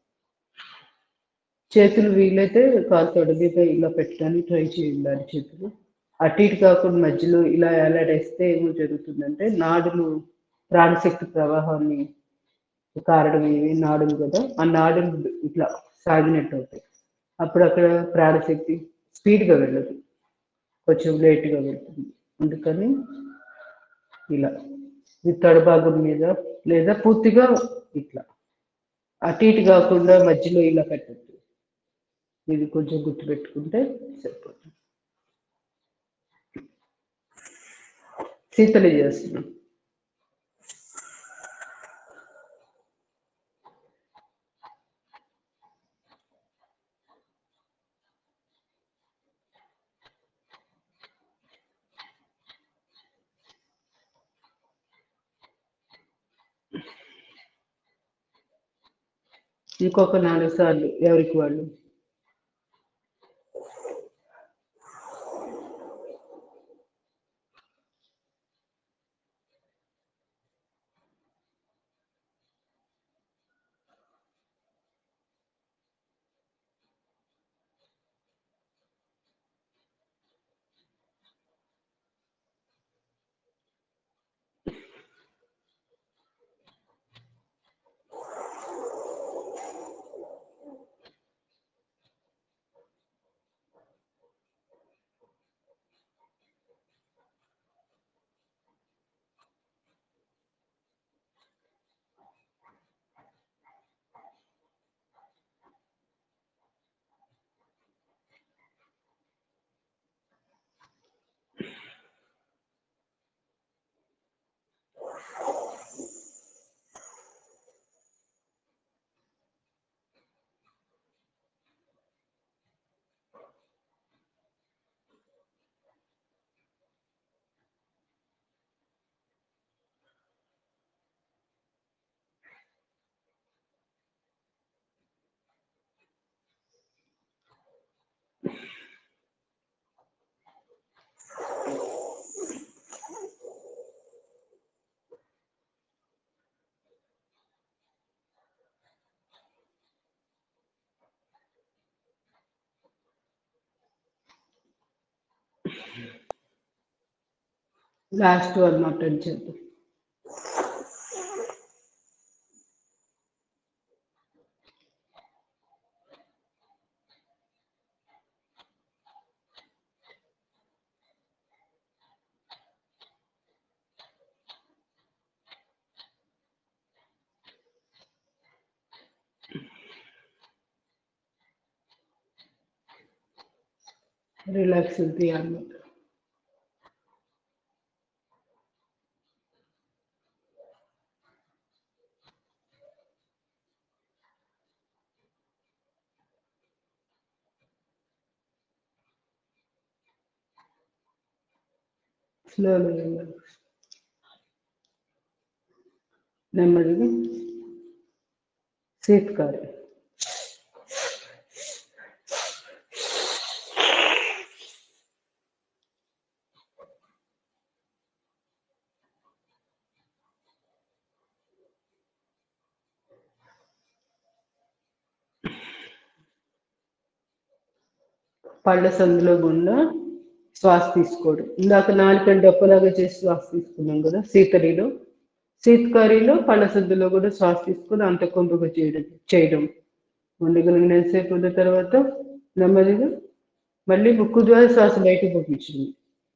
చేతులు వీలైతే కాలు తొడ మీద ఇలా పెట్టడానికి ట్రై చేయండి అరి చేతులు అటు ఇటు కాకుండా మధ్యలో ఇలా ఏలాడేస్తే ఏమో జరుగుతుందంటే నాడులు ప్రాణశక్తి ప్రవాహాన్ని కారడం ఏవి నాడులు కదా ఆ నాడులు ఇట్లా సాగినట్టు అవుతాయి అప్పుడు అక్కడ ప్రాణశక్తి స్పీడ్గా వెళ్ళదు కొంచెం లేట్గా వెళ్తుంది అందుకని ఇలా ఈ తడభాగం మీద లేదా పూర్తిగా ఇట్లా అటు ఇటు కాకుండా మధ్యలో ఇలా పెట్టద్దు ఇది కొంచెం గుర్తుపెట్టుకుంటే సరిపోతుంది శీతలి చేస్తున్నాం ఇంకొక నాలుగు సార్లు ఎవరికి వాళ్ళు లాస్ట్ వన్ అటెండ్ చేద్దాం రిలాక్స్ అవుతాయి అన్నమాట స్లోగా నెమ్మదిగా సీట్ కారు పళ్ళ సందులో గుండా శ్వాస తీసుకోవడం ఇందాక నాలుకని డొప్పలాగా చేసి శ్వాస తీసుకున్నాం కదా సీతరిలో సీతకారిలో పళ్ళ సందులో కూడా శ్వాస తీసుకుని అంత కొంపుగా చేయడం చేయడం ఉండగలిగినంతసేపు ఉన్న తర్వాత నెమ్మదిగా మళ్ళీ ముక్కు ద్వారా శ్వాస బయటకు పంపించింది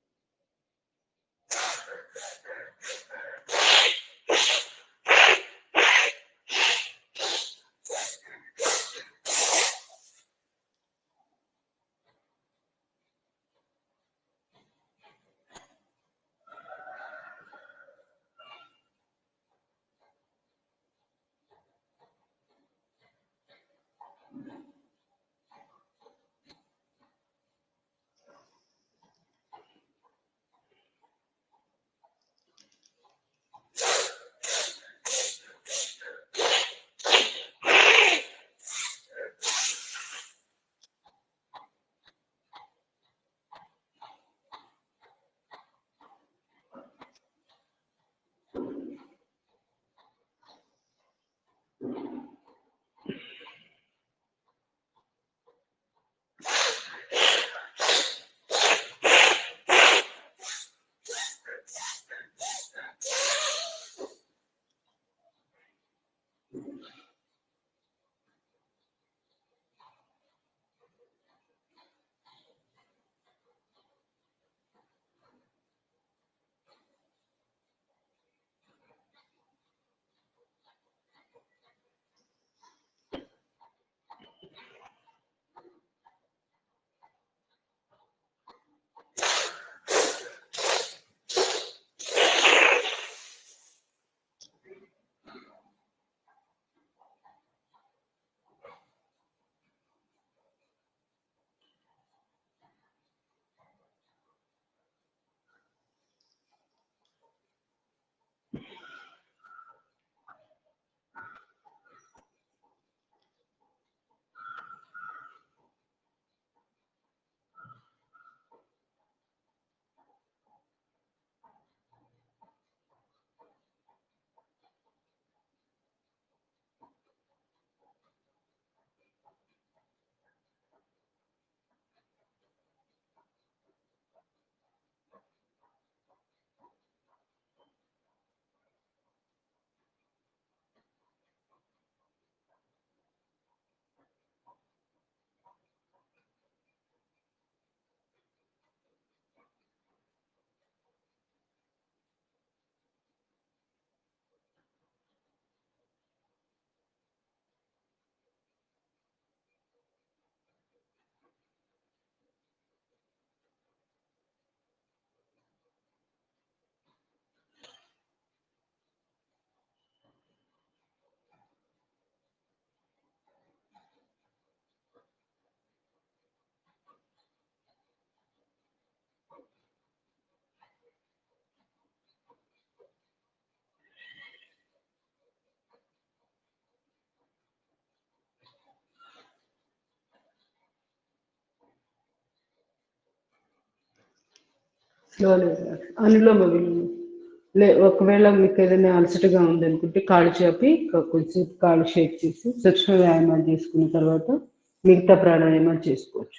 స్లోలీ అనులోమ విలోమ లే ఒకవేళ మీకు ఏదైనా అలసటగా ఉందనుకుంటే కాళ్ళు చేపి కొ- కొంచెంసేపు కాళ్ళు షేక్ చేసి సూక్ష్మ వ్యాయామాలు చేసుకున్న తర్వాత మిగతా ప్రాణాయామాలు చేసుకోవచ్చు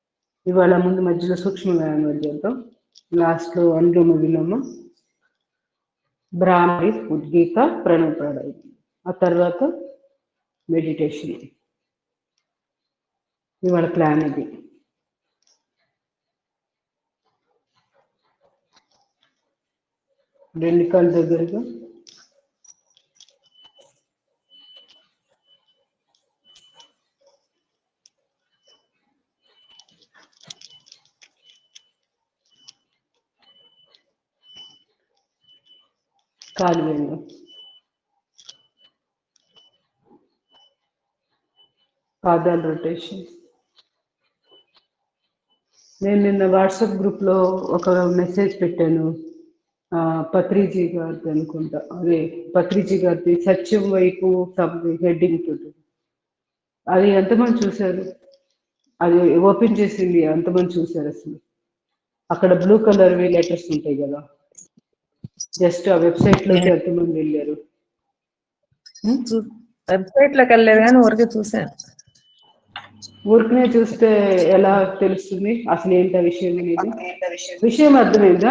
ఇవాళ ముందు మధ్యలో సూక్ష్మ వ్యాయామాలు చేద్దాం లాస్ట్లో అనులోమ విలోమ బ్రాహ్మరి ఉద్గీత ప్రణవ ప్రాణాయామం ఆ తర్వాత మెడిటేషన్ ఇవాళ ప్లాన్ ఇది రెండు కాళ్ళ దగ్గరగా కాలు వేయండి పాదాలు రొటేషన్ నేను నిన్న వాట్సాప్ గ్రూప్లో ఒక మెసేజ్ పెట్టాను ఆ, పత్రిజీ గారిది అనుకుంటా అదే పత్రిజీ గారిది సత్యం వైపు సబ్ హెడ్డింగ్ తోటి అది ఎంతమంది చూశారు అది ఓపెన్ చేసింది ఎంతమంది చూశారు అసలు అక్కడ బ్లూ కలర్ లెటర్స్ ఉంటాయి కదా జస్ట్ ఆ వెబ్సైట్ లోకి ఎంతమంది వెళ్ళారు వెబ్సైట్ లోకి వెళ్ళలేదు కానీ ఊరికే చూసాను ఊరికనే చూస్తే ఎలా తెలుస్తుంది అసలు ఏంటి ఆ విషయం అనేది విషయం అర్థమైందా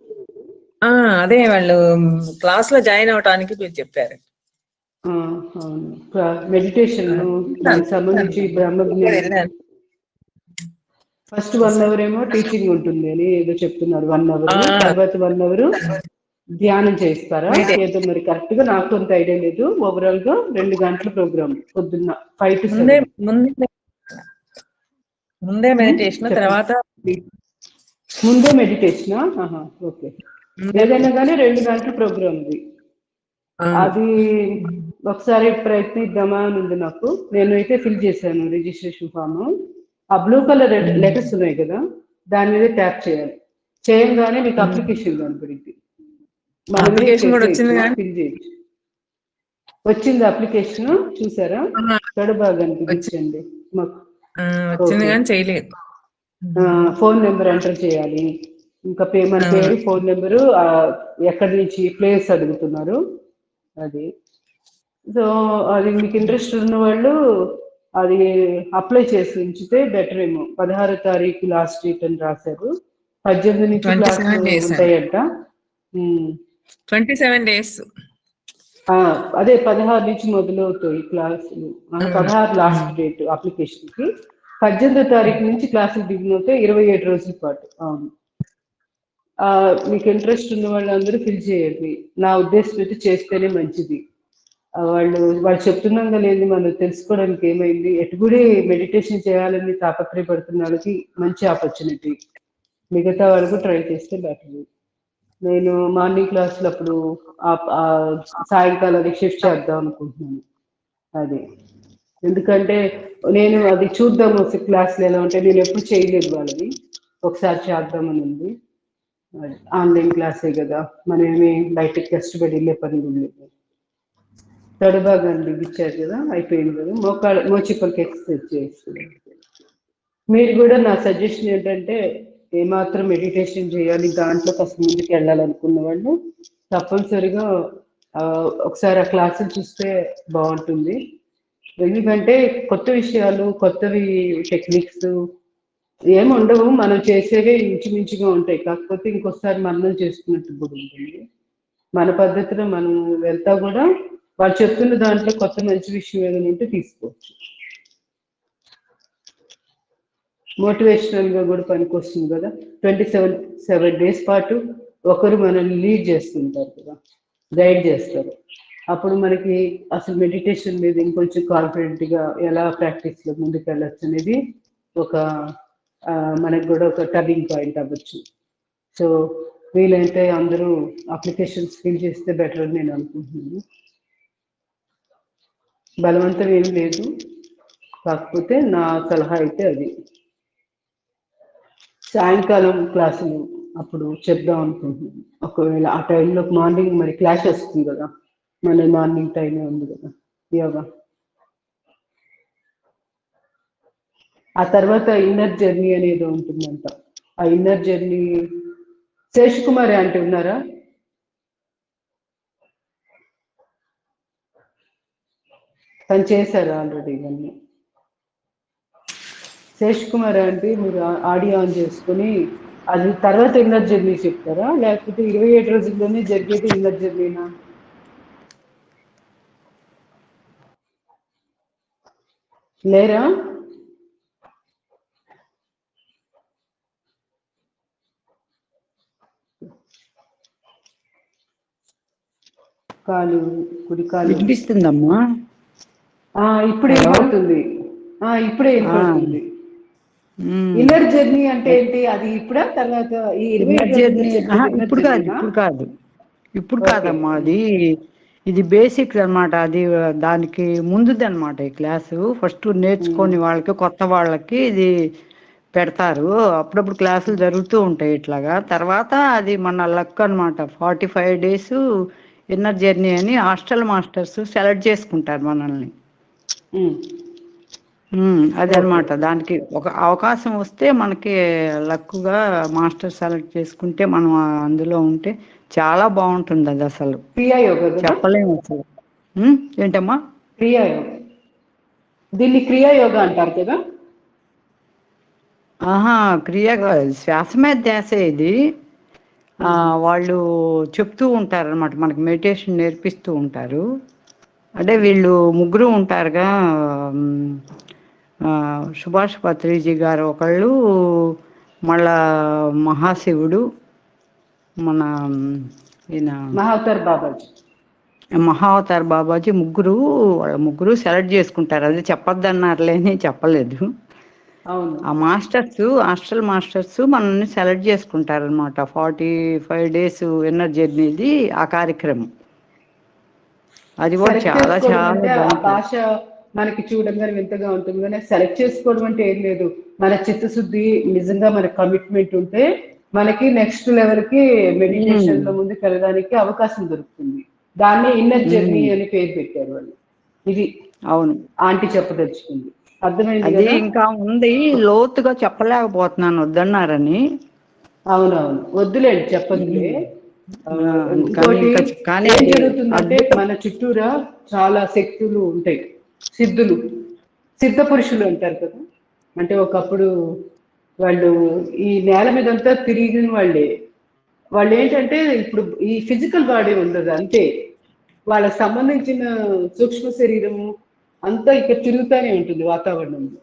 ఆ అదే వాళ్ళు క్లాస్ లో జాయిన్ అవటానికి మీరు చెప్పారు ఆ, అవును మెడిటేషన్ దానికి సంబంధించి బ్రహ్మజ్ఞానం వెళ్ళాను ఫస్ట్ వన్ అవర్ ఏమో టీచింగ్ ఉంటుంది అని ఏదో చెప్తున్నారు వన్ అవర్ ఆ. తర్వాత వన్ అవర్ ధ్యానం చేస్తారా ఏదో మరి కరెక్ట్ గా నాకు కొంత ఐడియా లేదు ఓవరాల్ గా రెండు గంటల ప్రోగ్రామ్ పొద్దున్న ఫైవ్ టు ముందే ముందే ముందే మెడిటేషన్ చెప్పండి. తర్వాత ముందే మెడిటేషన్ ఓకే ఏదైనా కానీ రెండు గంటల ప్రోగ్రామ్ ఇది ఆ, అది ఒకసారి ప్రయత్నిద్దామా అని ఉంది నాకు నేను అయితే ఫిల్ చేశాను రిజిస్ట్రేషన్ ఫామ్ ఆ బ్లూ కలర్ లెటర్స్ ఉన్నాయి కదా దాని మీద ట్యాప్ చేయాలి చేయంగానే మీకు అప్లికేషన్ కనపడింది Application కూడా వచ్చింది కానీ- ఫిల్ చేయొచ్చు వచ్చింది అప్లికేషన్ చూసారా ఆ, ఇక్కడ బాగా అనిపించండి మాకు ఆ, వచ్చింది ఓకే. కానీ చేయలేదు ఫోన్ నెంబర్ ఎంటర్ చేయాలి ఇంకా పేమెంట్ పేరు ఫోన్ నెంబరు ఎక్కడి నుంచి ప్లేస్ అడుగుతున్నారు అది సో అది మీకు ఇంట్రెస్ట్ ఉన్న వాళ్ళు అది అప్లై చేసి ఉంచితే బెటర్ ఏమో పదహారో తారీఖు లాస్ట్ డేట్ అని రాశారు పద్దెనిమిది నుంచి 27 క్లాసులు days అండి. ఉంటాయంట ఉమ్. ట్వంటీ సెవెన్ డేస్ ఆ, అదే పదహారు నుంచి మొదలవుతాయి క్లాసులు ఆ, పదహారు లాస్ట్ డేట్ అప్లికేషన్ కి పద్దెనిమిదో తారీఖు నుంచి క్లాసులు బిగిన్ అవుతాయి ఇరవై ఏడు రోజుల పాటు అవును ఆ, మీకు ఇంట్రెస్ట్ ఉన్న వాళ్ళందరూ ఫిల్ చేయండి నా ఉద్దేశం అయితే చేస్తేనే మంచిది ఆ, వాళ్ళు వాళ్ళు చెప్తున్నాం లేదు మనం తెలుసుకోవడానికి ఏమైంది ఎటుగుడి మెడిటేషన్ చేయాలని తాపత్రయపడుతున్న వాళ్ళకి మంచి ఆపర్చునిటీ మిగతా వాళ్ళకు ట్రై చేస్తే బెటర్ నేను మార్నింగ్ క్లాసులు అప్పుడు ఆ- ఆ సాయంకాలం షిఫ్ట్ చేద్దాం అనుకుంటున్నాను అది ఎందుకంటే నేను అది చూద్దాం ఒక క్లాసులు ఎలా ఉంటాయి నేను ఎప్పుడు చేయలేదు వాళ్ళని ఒకసారి చేద్దామని ఉంది అది ఆన్లైన్ క్లాసే కదా మనం ఏమి బయటకి కష్టపడి వెళ్ళే పని కూడా లేదు తడి భాగాన్ని ఇచ్చారు కదా అయిపోయింది కదా మోకాళ్ళ మోచిప్పలకి ఎక్సర్సైజ్ చేస్తున్నాను మీరు కూడా నా సజెషన్ ఏంటంటే ఏమాత్రం మెడిటేషన్ చేయాలి దాంట్లో కాస్త ముందుకు వెళ్ళాలనుకున్న వాళ్ళు తప్పనిసరిగా ఆ, ఒకసారి ఆ క్లాసులు చూస్తే బాగుంటుంది ఎందుకంటే కొత్త విషయాలు కొత్తవి టెక్నిక్స్ ఏమి ఉండవు మనం చేసేవే ఇంచుమించుగా ఉంటాయి కాకపోతే ఇంకోసారి మనం చేసుకున్నట్టు కూడా ఉంటుంది మన పద్ధతిలో మనం వెళ్తా కూడా వాళ్ళు చెప్తున్న దాంట్లో కొత్త మంచి విషయం ఏదైనా ఉంటే తీసుకోవచ్చు మోటివేషనల్ గా కూడా పనికొస్తుంది కదా ట్వంటీ సెవెన్ సెవెన్ డేస్ పాటు ఒకరు మనల్ని లీడ్ చేస్తుంటారు కదా గైడ్ చేస్తారు అప్పుడు మనకి అసలు మెడిటేషన్ మీద ఇంకొంచెం కాన్ఫిడెంట్ గా ఎలా ప్రాక్టీస్ లో ముందుకు వెళ్ళొచ్చు అనేది ఒక ఆ, మనకు కూడా ఒక టర్నింగ్ పాయింట్ అవ్వచ్చు సో వీలైతే అందరూ అప్లికేషన్స్ ఫిల్ చేస్తే బెటర్ అని నేను అనుకుంటున్నాను బలవంతం ఏం లేదు కాకపోతే నా సలహా అయితే అది సాయంకాలం క్లాసులు అప్పుడు చెప్దాం అనుకుంటున్నాను ఒకవేళ ఆ టైంలో మార్నింగ్ మరి క్లాస్ వస్తుంది కదా మన మార్నింగ్ టైమే ఉంది కదా యోగా ఆ తర్వాత ఇన్నర్ జర్నీ అనేది ఉంటుందంట ఆ ఇన్నర్ జర్నీ శేష్ కుమార్ అంటే ఉన్నారా తను చేశారు ఆల్రెడీ ఇవన్నీ శేష్ కుమార్ అంటే మీరు ఆ- ఆడియో ఆన్ చేసుకుని అది తర్వాత ఇన్నర్ జర్నీ చెప్తారా లేకపోతే ఇరవై ఏడు రోజుల్లోనే జరిగేది ఇన్నర్ జర్నీనా లేరా కాలు కుడి కాలు వినిపిస్తుందమ్మా ఆ, ఇప్పుడే Hello? వినపడుతుంది ఆ ఇప్పుడే వినపడుతుంది మ్మ్. ఇన్నర్ జర్నీ అంటే ఏంటి అది ఇప్పుడా తర్వాత ఈ ఇరవై ఇన్నర్ ఏడు జర్నీ రోజులు ఆహా, inner ఇప్పుడు కాదు journey నా? ఇప్పుడు కాదు ఇప్పుడు Okay. కాదమ్మా అది ఇది బేసిక్స్ అన్నమాట అది దానికి ముందుది అనమాట ఈ క్లాసు ఫస్ట్ నేర్చుకొని వాళ్ళకి కొత్త వాళ్ళకి ఇది పెడతారు అప్పుడప్పుడు క్లాసులు జరుగుతూ ఉంటాయి ఇట్లాగా తర్వాత అది మన లక్ అన్నమాట forty five days inner journey అని హాస్టల్ మాస్టర్స్ సెలెక్ట్ చేసుకుంటారు మనల్ని ఉమ్. ఉమ్, అదనమాట దానికి ఒక అవకాశం వస్తే మనకి లక్కుగా మాస్టర్ సెలెక్ట్ చేసుకుంటే మనం అందులో ఉంటే చాలా బాగుంటుంది అది అసలు క్రియా యోగా కదా చెప్పలేము అసలు ఉమ్, ఏంటమ్మా క్రియా యోగా దీన్ని క్రియా యోగా అంటారు కదా ఆహా క్రియ శ్వాస మీద ధ్యాస ఇది ఆ, వాళ్ళు చెప్తూ ఉంటారు అనమాట మనకి మెడిటేషన్ నేర్పిస్తూ ఉంటారు అంటే వీళ్ళు ముగ్గురు ఉంటారుగా ఉమ్, ఆ, సుభాష్ పత్రిజీ గారు ఒకళ్ళు మళ్ళా మహాశివుడు మన ఉమ్, ఈయన మహావతార్ బాబాజీ మహావతార్ బాబాజీ ముగ్గురు వాళ్ళ ముగ్గురు సెలెక్ట్ చేసుకుంటారు అది చెప్పొద్దన్నారులే అని చెప్పలేదు అవును ఆ మాస్టర్స్ హాస్టల్ మాస్టర్స్ మనల్ని సెలెక్ట్ చేసుకుంటారు అనమాట ఫార్టీ ఫైవ్ డేస్ ఎన్నర్ జర్నీది ఆ కార్యక్రమం అది కూడా సెలెక్ట్ చాలా చేసుకోవడం చాలా అంటే ఆ బాగుంటుంది భాష మనకి చూడంగానే వింతగా ఉంటుంది కానీ సెలెక్ట్ చేసుకోవడం అంటే ఏం లేదు మన చిత్తశుద్ధి నిజంగా మన కమిట్మెంట్ ఉంటే మనకి నెక్స్ట్ లెవెల్ కి మెడిటేషన్ లో ముందుకు వెళ్ళడానికి అవకాశం దొరుకుతుంది దాన్ని ఇన్నర్ జర్నీ అని పేరు పెట్టారు వాళ్ళు ఇది అవును ఆంటీ చెప్పదలుచుకుంది అర్థమైంది అది కదా ఇంకా ఉంది లోతుగా చెప్పలేకపోతున్నాను వద్దన్నారని అవునవును వద్దులేండి చెప్పదులే ఆ, కానీ ఇంకోటి ఇంకా చె- కానీ ఏం అది జరుగుతుందంటే అద్భుతం. మన చుట్టూరా చాలా శక్తులు ఉంటాయి సిద్ధులు సిద్ధ పురుషులు అంటారు కదా అంటే ఒకప్పుడు వాళ్ళు ఈ నేల మీద అంతా తిరిగిన వాళ్ళే వాళ్ళు ఏంటంటే ఇప్పుడు ఈ ఫిజికల్ బాడీ ఉండదు అంతే వాళ్ళకి సంబంధించిన సూక్ష్మ శరీరము అంతా ఇక్కడ తిరుగుతూనే ఉంటుంది వాతావరణంలో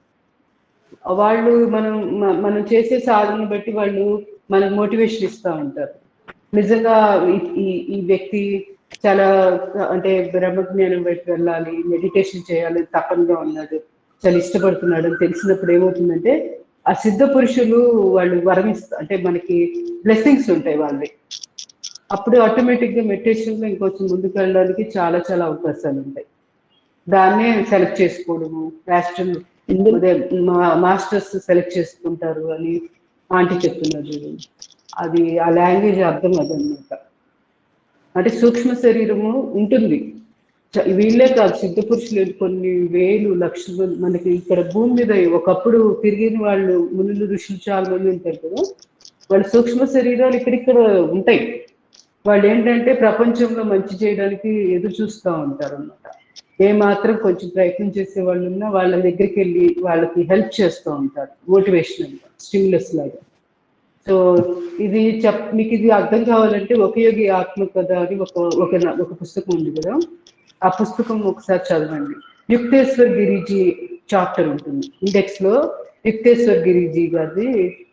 వాళ్ళు మనం మ- మనం చేసే సాధన బట్టి వాళ్ళు మనకు మోటివేషన్ ఇస్తూ ఉంటారు నిజంగా ఈ- ఈ ఈ వ్యక్తి చాలా అంటే బ్రహ్మజ్ఞానం వైపు వెళ్ళాలి మెడిటేషన్ చేయాలి తపనగా ఉన్నాడు చాలా ఇష్టపడుతున్నాడు అని తెలిసినప్పుడు ఏమవుతుందంటే ఆ సిద్ధ పురుషులు వాళ్ళు వరమిస్తారు అంటే మనకి బ్లెస్సింగ్స్ ఉంటాయి వాళ్ళవి అప్పుడు ఆటోమేటిక్ గా మెడిటేషన్ లో ఇంకొంచెం ముందుకు వెళ్ళడానికి చాలా చాలా అవకాశాలు ఉంటాయి దాన్నే సెలెక్ట్ చేసుకోవడము రాష్ట్రం అదే మా- మాస్టర్స్ సెలెక్ట్ చేసుకుంటారు అని ఆంటీ చెప్తున్నారు చూడండి. అది ఆ లాంగ్వేజ్ అర్థం అదనమాట అంటే సూక్ష్మ శరీరము ఉంటుంది చ- వీళ్ళే కాదు సిద్ధ పురుషులు కొన్ని వేలు లక్షలు మనకి ఇక్కడ భూమి మీద ఒకప్పుడు తిరిగిన వాళ్ళు మునులు ఋషులు చాలా మంది ఉంటారు కదా వాళ్ళ సూక్ష్మ శరీరాలు ఇక్కడిక్కడ ఉంటాయి వాళ్ళు ఏంటంటే ప్రపంచంలో మంచి చేయడానికి ఎదురు చూస్తూ ఉంటారు అన్నమాట ఏ మాత్రం కొంచెం ప్రయత్నం చేసే వాళ్ళు ఉన్నా వాళ్ళ దగ్గరికి వెళ్ళి వాళ్ళకి హెల్ప్ చేస్తూ ఉంటారు మోటివేషనల్ స్టిమ్యులస్ లాగా సో ఇది చెప్ మీకు ఇది అర్థం కావాలంటే ఉపయోగి ఆత్మ కథ అని ఒక ఒక న- ఒక పుస్తకం ఉంది కదా ఆ పుస్తకం ఒకసారి చదవండి యుక్తేశ్వర్ గిరిజీ చాప్టర్ ఉంటుంది ఇండెక్స్ లో యుక్తేశ్వర్ గిరిజీ గారిది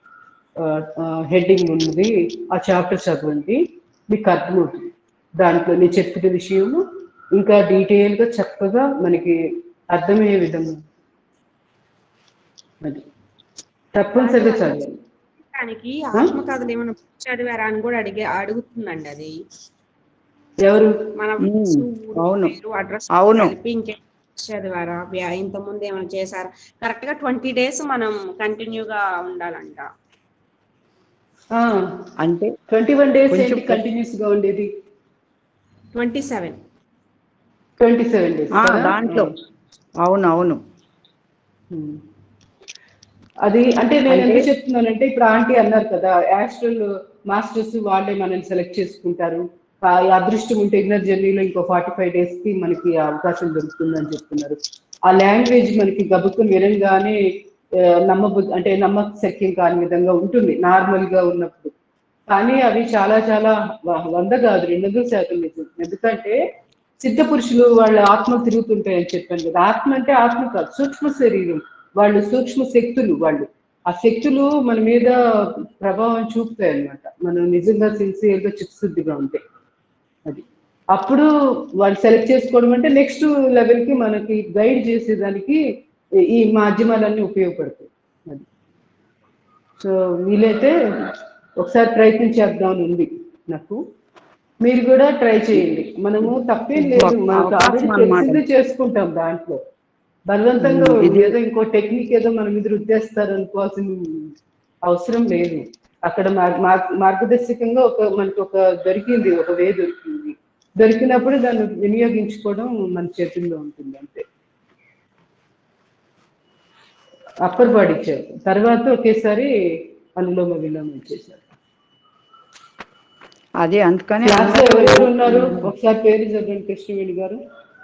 హెడ్డింగ్ ఉన్నది ఆ చాప్టర్ చదవండి మీకు అర్థమవుతుంది దాంట్లో నేను చెప్పిన విషయము ఇంకా డీటెయిల్ గా చక్కగా మనకి అర్థమయ్యే విధంగా అది తప్పనిసరిగా చదవాలి దానికి ఆత్మకథలు ఏమైనా చదివారా అని కూడా అడిగే అడుగుతుందండి అది ఎవరు మన ఉమ్, ఊరు, అవును. పేరు, అడ్రస్ అవును. కలిపి ఇంకే చదివారా వ్యా- ఇంత ముందు ఏమైనా చేశారా కరెక్ట్ గా ట్వంటీ డేస్ మనం కంటిన్యూగా ఉండాలంట అంటే ట్వంటీ వన్ డేస్ కొంచెం ఏంటి కంటిన్యూస్ గా ఉండేది twenty seven twenty seven days ఆ, దాంట్లో అవును అవును అది అంటే నేను అంటే- ఎందుకు చెప్తున్నానంటే ఇప్పుడు ఆంటీ అన్నారు కదా యాస్ట్రల్ మాస్టర్స్ వాళ్ళే మనల్ని సెలెక్ట్ చేసుకుంటారు ఆ ఈ అదృష్టం ఉంటే ఇన్నర్ జర్నీలో ఇంకో ఫార్టీ ఫైవ్ డేస్ కి మనకి ఆ అవకాశం దొరుకుతుందని చెప్తున్నారు ఆ లాంగ్వేజ్ మనకి గబుక్కుని వినంగానే ఆ, నమ్మబుద్ధి అంటే నమ్మశక్యం కాని విధంగా ఉంటుంది నార్మల్ గా ఉన్నప్పుడు కానీ అవి చాలా చాలా వ- వంద కాదు రెండు వందల శాతం నిజం ఎందుకంటే సిద్ధ పురుషులు వాళ్ళ ఆత్మ తిరుగుతుంటాయని చెప్పాను కదా ఆత్మ అంటే ఆత్మ కాదు సూక్ష్మ శరీరం వాళ్ళు సూక్ష్మ శక్తులు వాళ్ళు ఆ శక్తులు మన మీద ప్రభావం చూపుతాయి అన్నమాట మనం నిజంగా సిన్సియర్ గా చిత్తశుద్ధిగా ఉంటాయి అది అప్పుడు వాళ్ళు సెలెక్ట్ చేసుకోవడం అంటే నెక్స్ట్ లెవెల్ కి మనకి గైడ్ చేసేదానికి ఈ- ఈ మాధ్యమాలన్నీ ఉపయోగపడతాయి అది సో వీలైతే ఒకసారి ప్రయత్నం చేద్దామని ఉంది నాకు మీరు కూడా ట్రై చేయండి మనము తప్పేం లేదు మనకు అవకాశం ఆల్రెడీ అన్నమాట. తెలిసిందే చేసుకుంటాం దాంట్లో బలవంతంగా ఉమ్, ఇది- ఏదో ఇంకో టెక్నిక్ ఏదో మన మీద రుద్దేస్తారు అనుకోవాల్సిన అవసరం లేదు అక్కడ మార్- మార్- మార్గదర్శకంగా ఒక మనకి ఒక దొరికింది ఒక వే దొరికింది దొరికినప్పుడు దాన్ని వినియోగించుకోవడం మన చేతుల్లో ఉంటుంది అంతే అప్పర్ బాడీ ఇచ్చారు తర్వాత ఒకేసారి అనులోమ విలోమం చేశారు అదే అందుకని క్లాస్ లో ఎవరెవరు ఉన్నారు ఒకసారి పేరు చదవండి కృష్ణవేణి గారు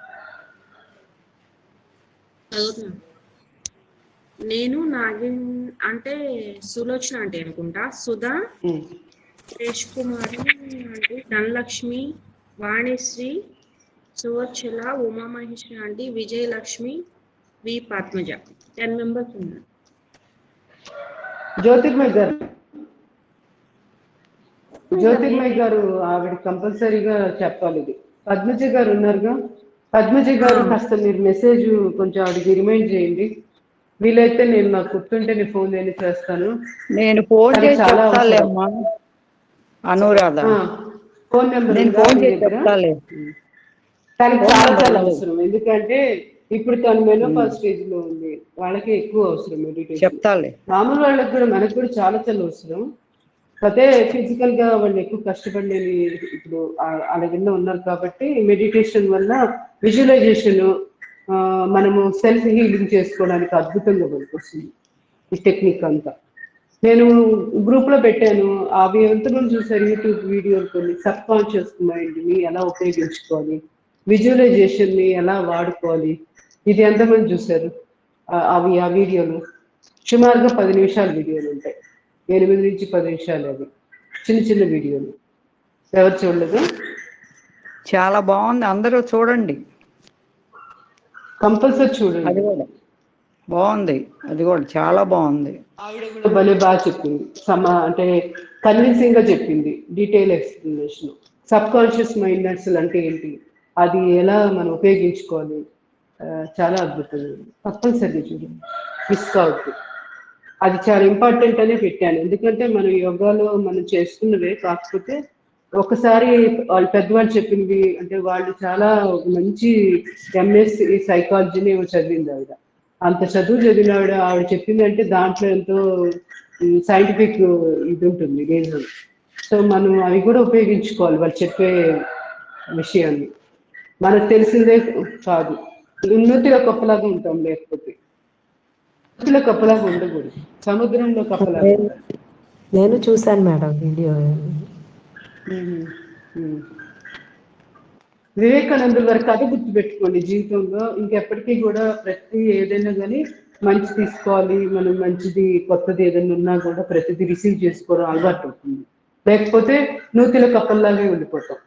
చదువుతున్నా నేను నాగిన్ అంటే సులోచన అంటే అనుకుంటా సుధా ఉమ్. సురేష్ కుమారి అంటే Dhanalakshmi Vanishree Suvarchala Umamaheshwari aunty Vijayalakshmi V Padmaja ten members ఉన్నారు జ్యోతిర్మయ్ గారు జ్యోతిర్మయ్ గారు ఆవిడ కంపల్సరీగా చెప్పాలి ఇది పద్మజ గారు ఉన్నారుగా పద్మజ గారు కాస్త మీరు మెసేజ్ కొంచెం ఆవిడకి రిమైండ్ చేయండి వీలైతే నేను నాకు గుర్తుంటే నేను ఫోన్ చేసి చేస్తాను నేను ఫోన్ అది చేసి చాలా చెప్తాలే అవసరం. అమ్మా అనురాధ ఆ, ఫోన్ నెంబర్ నేను ఉందా ఫోన్ మీ చేసి దగ్గర? చెప్తాలే తనకి ఫోన్ చాలా నెంబర్ చాలా ఉంది. అవసరం ఎందుకంటే ఇప్పుడు తను మెనోపాల్ స్టేజ్ లో ఉంది వాళ్ళకి ఎక్కువ అవసరం మెడిటేషన్ చెప్తాలే మామూలు వాళ్ళకి కూడా మనకు కూడా చాలా చాలా అవసరం అదే ఫిజికల్ గా వాళ్ళు ఎక్కువ కష్టపడలేని ఇప్పుడు ఆ- ఆ లెవెల్లో ఉన్నారు కాబట్టి మెడిటేషన్ వల్ల విజువలైజేషన్ మనము సెల్ఫ్ హీలింగ్ చేసుకోవడానికి అద్భుతంగా పనికొస్తుంది ఈ టెక్నిక్ అంతా నేను గ్రూప్ లో పెట్టాను అవి ఎంతమంది చూసారు యూట్యూబ్ వీడియోలు కొన్ని సబ్ కాన్షియస్ మైండ్ ని ఎలా ఉపయోగించుకోవాలి విజువలైజేషన్ ని ఎలా వాడుకోవాలి ఇది ఎంతమంది చూసారు ఆ- అవి ఆ వీడియోలు సుమారుగా పది నిమిషాల వీడియోలు ఉంటాయి ఎనిమిది నుంచి పది నిమిషాలు అవి చిన్న చిన్న వీడియోలు ఎవరు చూడలేదు చాలా బాగుంది అందరూ చూడండి కంపల్సరీ చూడండి అది కూడా బాగుంది అది కూడా చాలా బాగుంది ఆవిడ కూడా భలే బాగా చెప్పింది సమ అంటే కన్విన్సింగ్ గా చెప్పింది detail explanation subconscious mindness అంటే ఏంటి అది ఎలా మనం ఉపయోగించుకోవాలి ఆ, చాలా అద్భుతంగా ఉంది తప్పనిసరిగా చూడండి మిస్ కావద్దు అది చాలా ఇంపార్టెంట్ అనే పెట్టాను ఎందుకంటే మనం యోగాలో మనం చేస్తున్నవే కాకపోతే ఒకసారి వాళ్ళు పెద్దవాళ్ళు చెప్పినవి అంటే వాళ్ళు చాలా మంచి ఎంఎస్ సైకాలజీని ఏమో చదివింది ఆవిడ అంత చదువు చదివిన ఆవిడ ఆవిడ చెప్పింది అంటే దాంట్లో ఎంతో సైంటిఫిక్ ఇది ఉంటుంది రీజన్ సో మనం అవి కూడా ఉపయోగించుకోవాలి వాళ్ళు చెప్పే విషయాన్ని మనకు తెలిసిందే కాదు ఉన్నతిలో కప్పలాగా ఉంటాం లేకపోతే ఉన్నతిలో కప్పలాగా ఉండకూడదు సముద్రంలో కప్పలాగా ఉండాలి. నేను చూశాను మేడం వీడియో మ్మ్. మ్మ్. వివేకానందుల వారి కథ గుర్తు పెట్టుకోండి జీవితంలో ఇంకెప్పటికీ కూడా ప్రతి ఏదైనా కానీ మంచి తీసుకోవాలి మనం మంచిది కొత్తది ఏదైనా ఉన్నా కూడా ప్రతిదీ రిసీవ్ చేసుకోవడం అలవాటు అవుతుంది లేకపోతే నూతిలో కప్పల్లాగే ఉండిపోతాం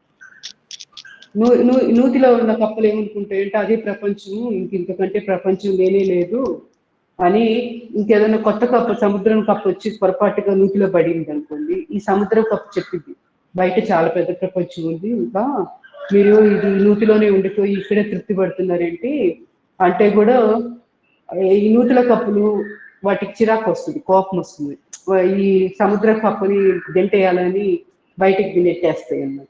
నూ నూ- నూతిలో ఉన్న కప్పలు ఏమనుకుంటాయి అంటే అదే ప్రపంచము ఇంక ఇంతకంటే ప్రపంచం లేనే లేదు అని ఇంకేదైనా కొత్త కప్ప సముద్రం కప్ప వచ్చి పొరపాటుగా నూతిలో పడింది అనుకోండి ఈ సముద్రం కప్ప చెప్పింది బయట చాలా పెద్ద ప్రపంచం ఉంది ఇంకా మీరు ఇది నూతిలోనే ఉండిపోయి ఇక్కడే తృప్తి పడుతున్నారేంటి అంటే కూడా ఈ నూతుల కప్పులు వాటికి చిరాకు వస్తుంది కోపం వస్తుంది ఈ సముద్ర కప్పుని గెంటేయాలని బయటికి నెట్టేస్తాయి అన్నమాట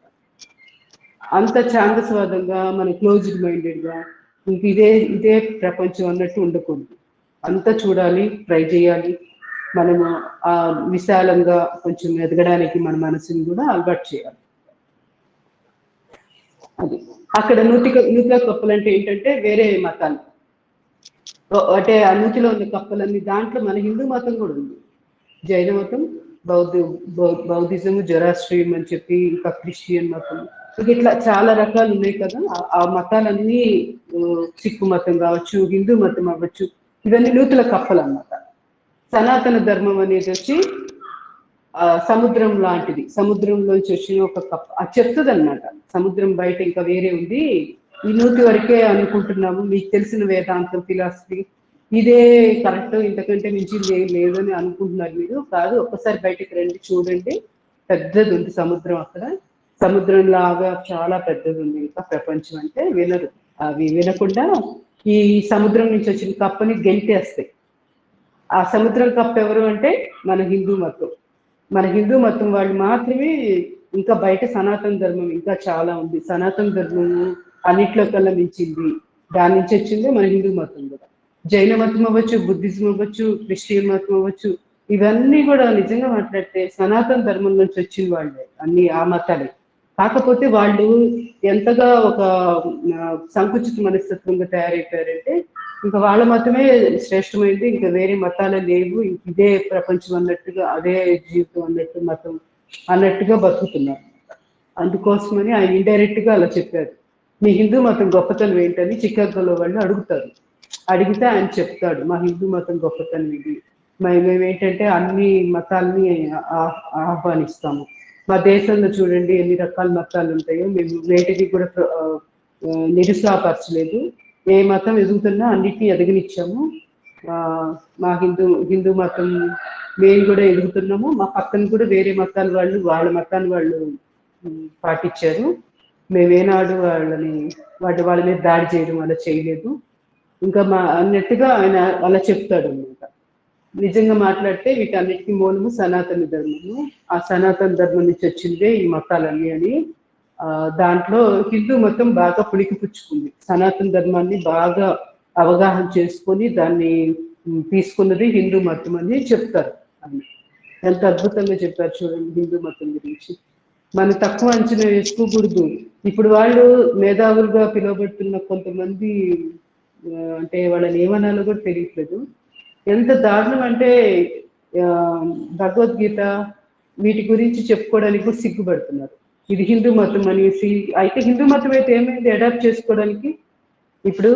అంత ఛాందస్వాదంగా మన క్లోజ్డ్ మైండెడ్ గా ఇంక ఇదే ఇదే ప్రపంచం అన్నట్టు ఉండకూడదు అంతా చూడాలి ట్రై చేయాలి మనము ఆ విశాలంగా కొంచెం ఎదగడానికి మన మనసుని కూడా అలవాటు చేయాలి అది అక్కడ నూతిక నూతిలో కప్పులు అంటే ఏంటంటే వేరే మతాలు ఓ- అంటే ఆ నూతిలో ఉన్న కప్పలన్నీ దాంట్లో మన హిందూ మతం కూడా ఉంది జైన మతం బౌద్ధ బౌ- బౌద్ధిజం జొరాస్ట్రియం అని చెప్పి ఇంకా క్రిస్టియన్ మతం ఇంక ఇట్లా చాలా రకాలు ఉన్నాయి కదా ఆ- ఆ మతాలన్నీ ఆ, సిక్కు మతం కావచ్చు హిందూ మతం అవ్వచ్చు ఇవన్నీ నూతుల కప్పలు అన్నమాట సనాతన ధర్మం అనేది వచ్చి ఆ సముద్రం లాంటిది సముద్రంలోంచి వచ్చిన ఒక కప్ప అది చెప్తుంది అనమాట సముద్రం బయట ఇంకా వేరే ఉంది ఈ నూతి వరకే అనుకుంటున్నాము మీకు తెలిసిన వేదాంతం ఫిలాసఫీ ఇదే కరెక్ట్ ఇంతకంటే మించింది ఏం లేదని అనుకుంటున్నారు మీరు కాదు ఒక్కసారి బయటకు రండి చూడండి పెద్దది ఉంది సముద్రం అక్కడ సముద్రం లాగా చాలా పెద్దది ఉంది ఇంకా ప్రపంచం అంటే వినరు అవి వినకుండా ఈ సముద్రం నుంచి వచ్చిన కప్పని గెంటేస్తాయి ఆ సముద్రం కప్ప ఎవరు అంటే మన హిందూ మతం మన హిందూ మతం వాళ్ళు మాత్రమే ఇంకా బయట సనాతన ధర్మం ఇంకా చాలా ఉంది సనాతన ధర్మము అన్నిట్లో కల్లా మించింది దాని నుంచి వచ్చిందే మన హిందూ మతం కూడా జైన మతం అవ్వచ్చు బుద్ధిజం అవ్వచ్చు క్రిస్టియన్ మతం అవ్వచ్చు ఇవన్నీ కూడా నిజంగా మాట్లాడితే సనాతన ధర్మం నుంచి వచ్చిన వాళ్ళే అన్ని ఆ మతాలే కాకపోతే వాళ్ళు ఎంతగా ఒక ఆ, సంకుచిత మనస్తత్వంగా తయారైపోయారంటే ఇంకా వాళ్ళ మతమే శ్రేష్టమైనది ఇంకా వేరే మతాలే లేవు ఇంక ఇదే ప్రపంచం అన్నట్టుగా అదే జీవితం అన్నట్టు మతం అన్నట్టుగా బతుకుతున్నారు అందుకోసమని ఆయన ఇండైరెక్ట్ గా అలా చెప్పారు మీ హిందూ మతం గొప్పతనం ఏంటని చికాగోలో వాళ్ళు అడుగుతారు అడిగితే ఆయన చెప్తాడు మా హిందూ మతం గొప్పతనం ఇది మరి మేము ఏంటంటే అన్ని మతాల్ని ఆ- ఆహ్వానిస్తాము మా దేశంలో చూడండి ఎన్ని రకాల మతాలు ఉంటాయో మేము వేటికి కూడా ప్ర- ఆ, ఆ, నిరుత్సాహపరచలేదు ఏ మతం ఎదుగుతున్నా అన్నిటినీ ఎదగనిచ్చాము ఆ, మా హిందూ హిందూ మతం మేము కూడా ఎదుగుతున్నాము మా పక్కన కూడా వేరే మతాల వాళ్ళు వాళ్ళ మతాన్ని వాళ్ళు ఉమ్, పాటించారు మేమేనాడు వాళ్ళని వాటి వాళ్ళ మీద దాడి చేయడం అలా చేయలేదు ఇంకా మా అన్నట్టుగా ఆయన అలా చెప్తాడు అనమాట నిజంగా మాట్లాడితే వీటన్నిటికీ మూలము సనాతన ధర్మము ఆ సనాతన ధర్మం నుంచి వచ్చిందే ఈ మతాలన్నీ అని ఆ, దాంట్లో హిందూ మతం బాగా పుణికిపుచ్చుకుంది సనాతన ధర్మాన్ని బాగా అవగాహన చేసుకొని దాన్ని ఉమ్, తీసుకున్నది హిందూ మతం అని చెప్తారు ఆయన. ఎంత అద్భుతంగా చెప్పారు చూడండి హిందూ మతం గురించి మనం తక్కువ అంచనా వేసుకోకూడదు ఇప్పుడు వాళ్ళు మేధావులుగా పిలువబడుతున్న కొంతమంది ఆ, అంటే వాళ్ళని ఏమనాలో కూడా తెలియట్లేదు ఎంత దారుణం అంటే ఆ, భగవద్గీత వీటి గురించి చెప్పుకోవడానికి కూడా సిగ్గుపడుతున్నారు ఇది హిందూ మతం అనేసి అయితే హిందూ మతం అయితే ఏమైంది అడాప్ట్ చేసుకోవడానికి ఇప్పుడు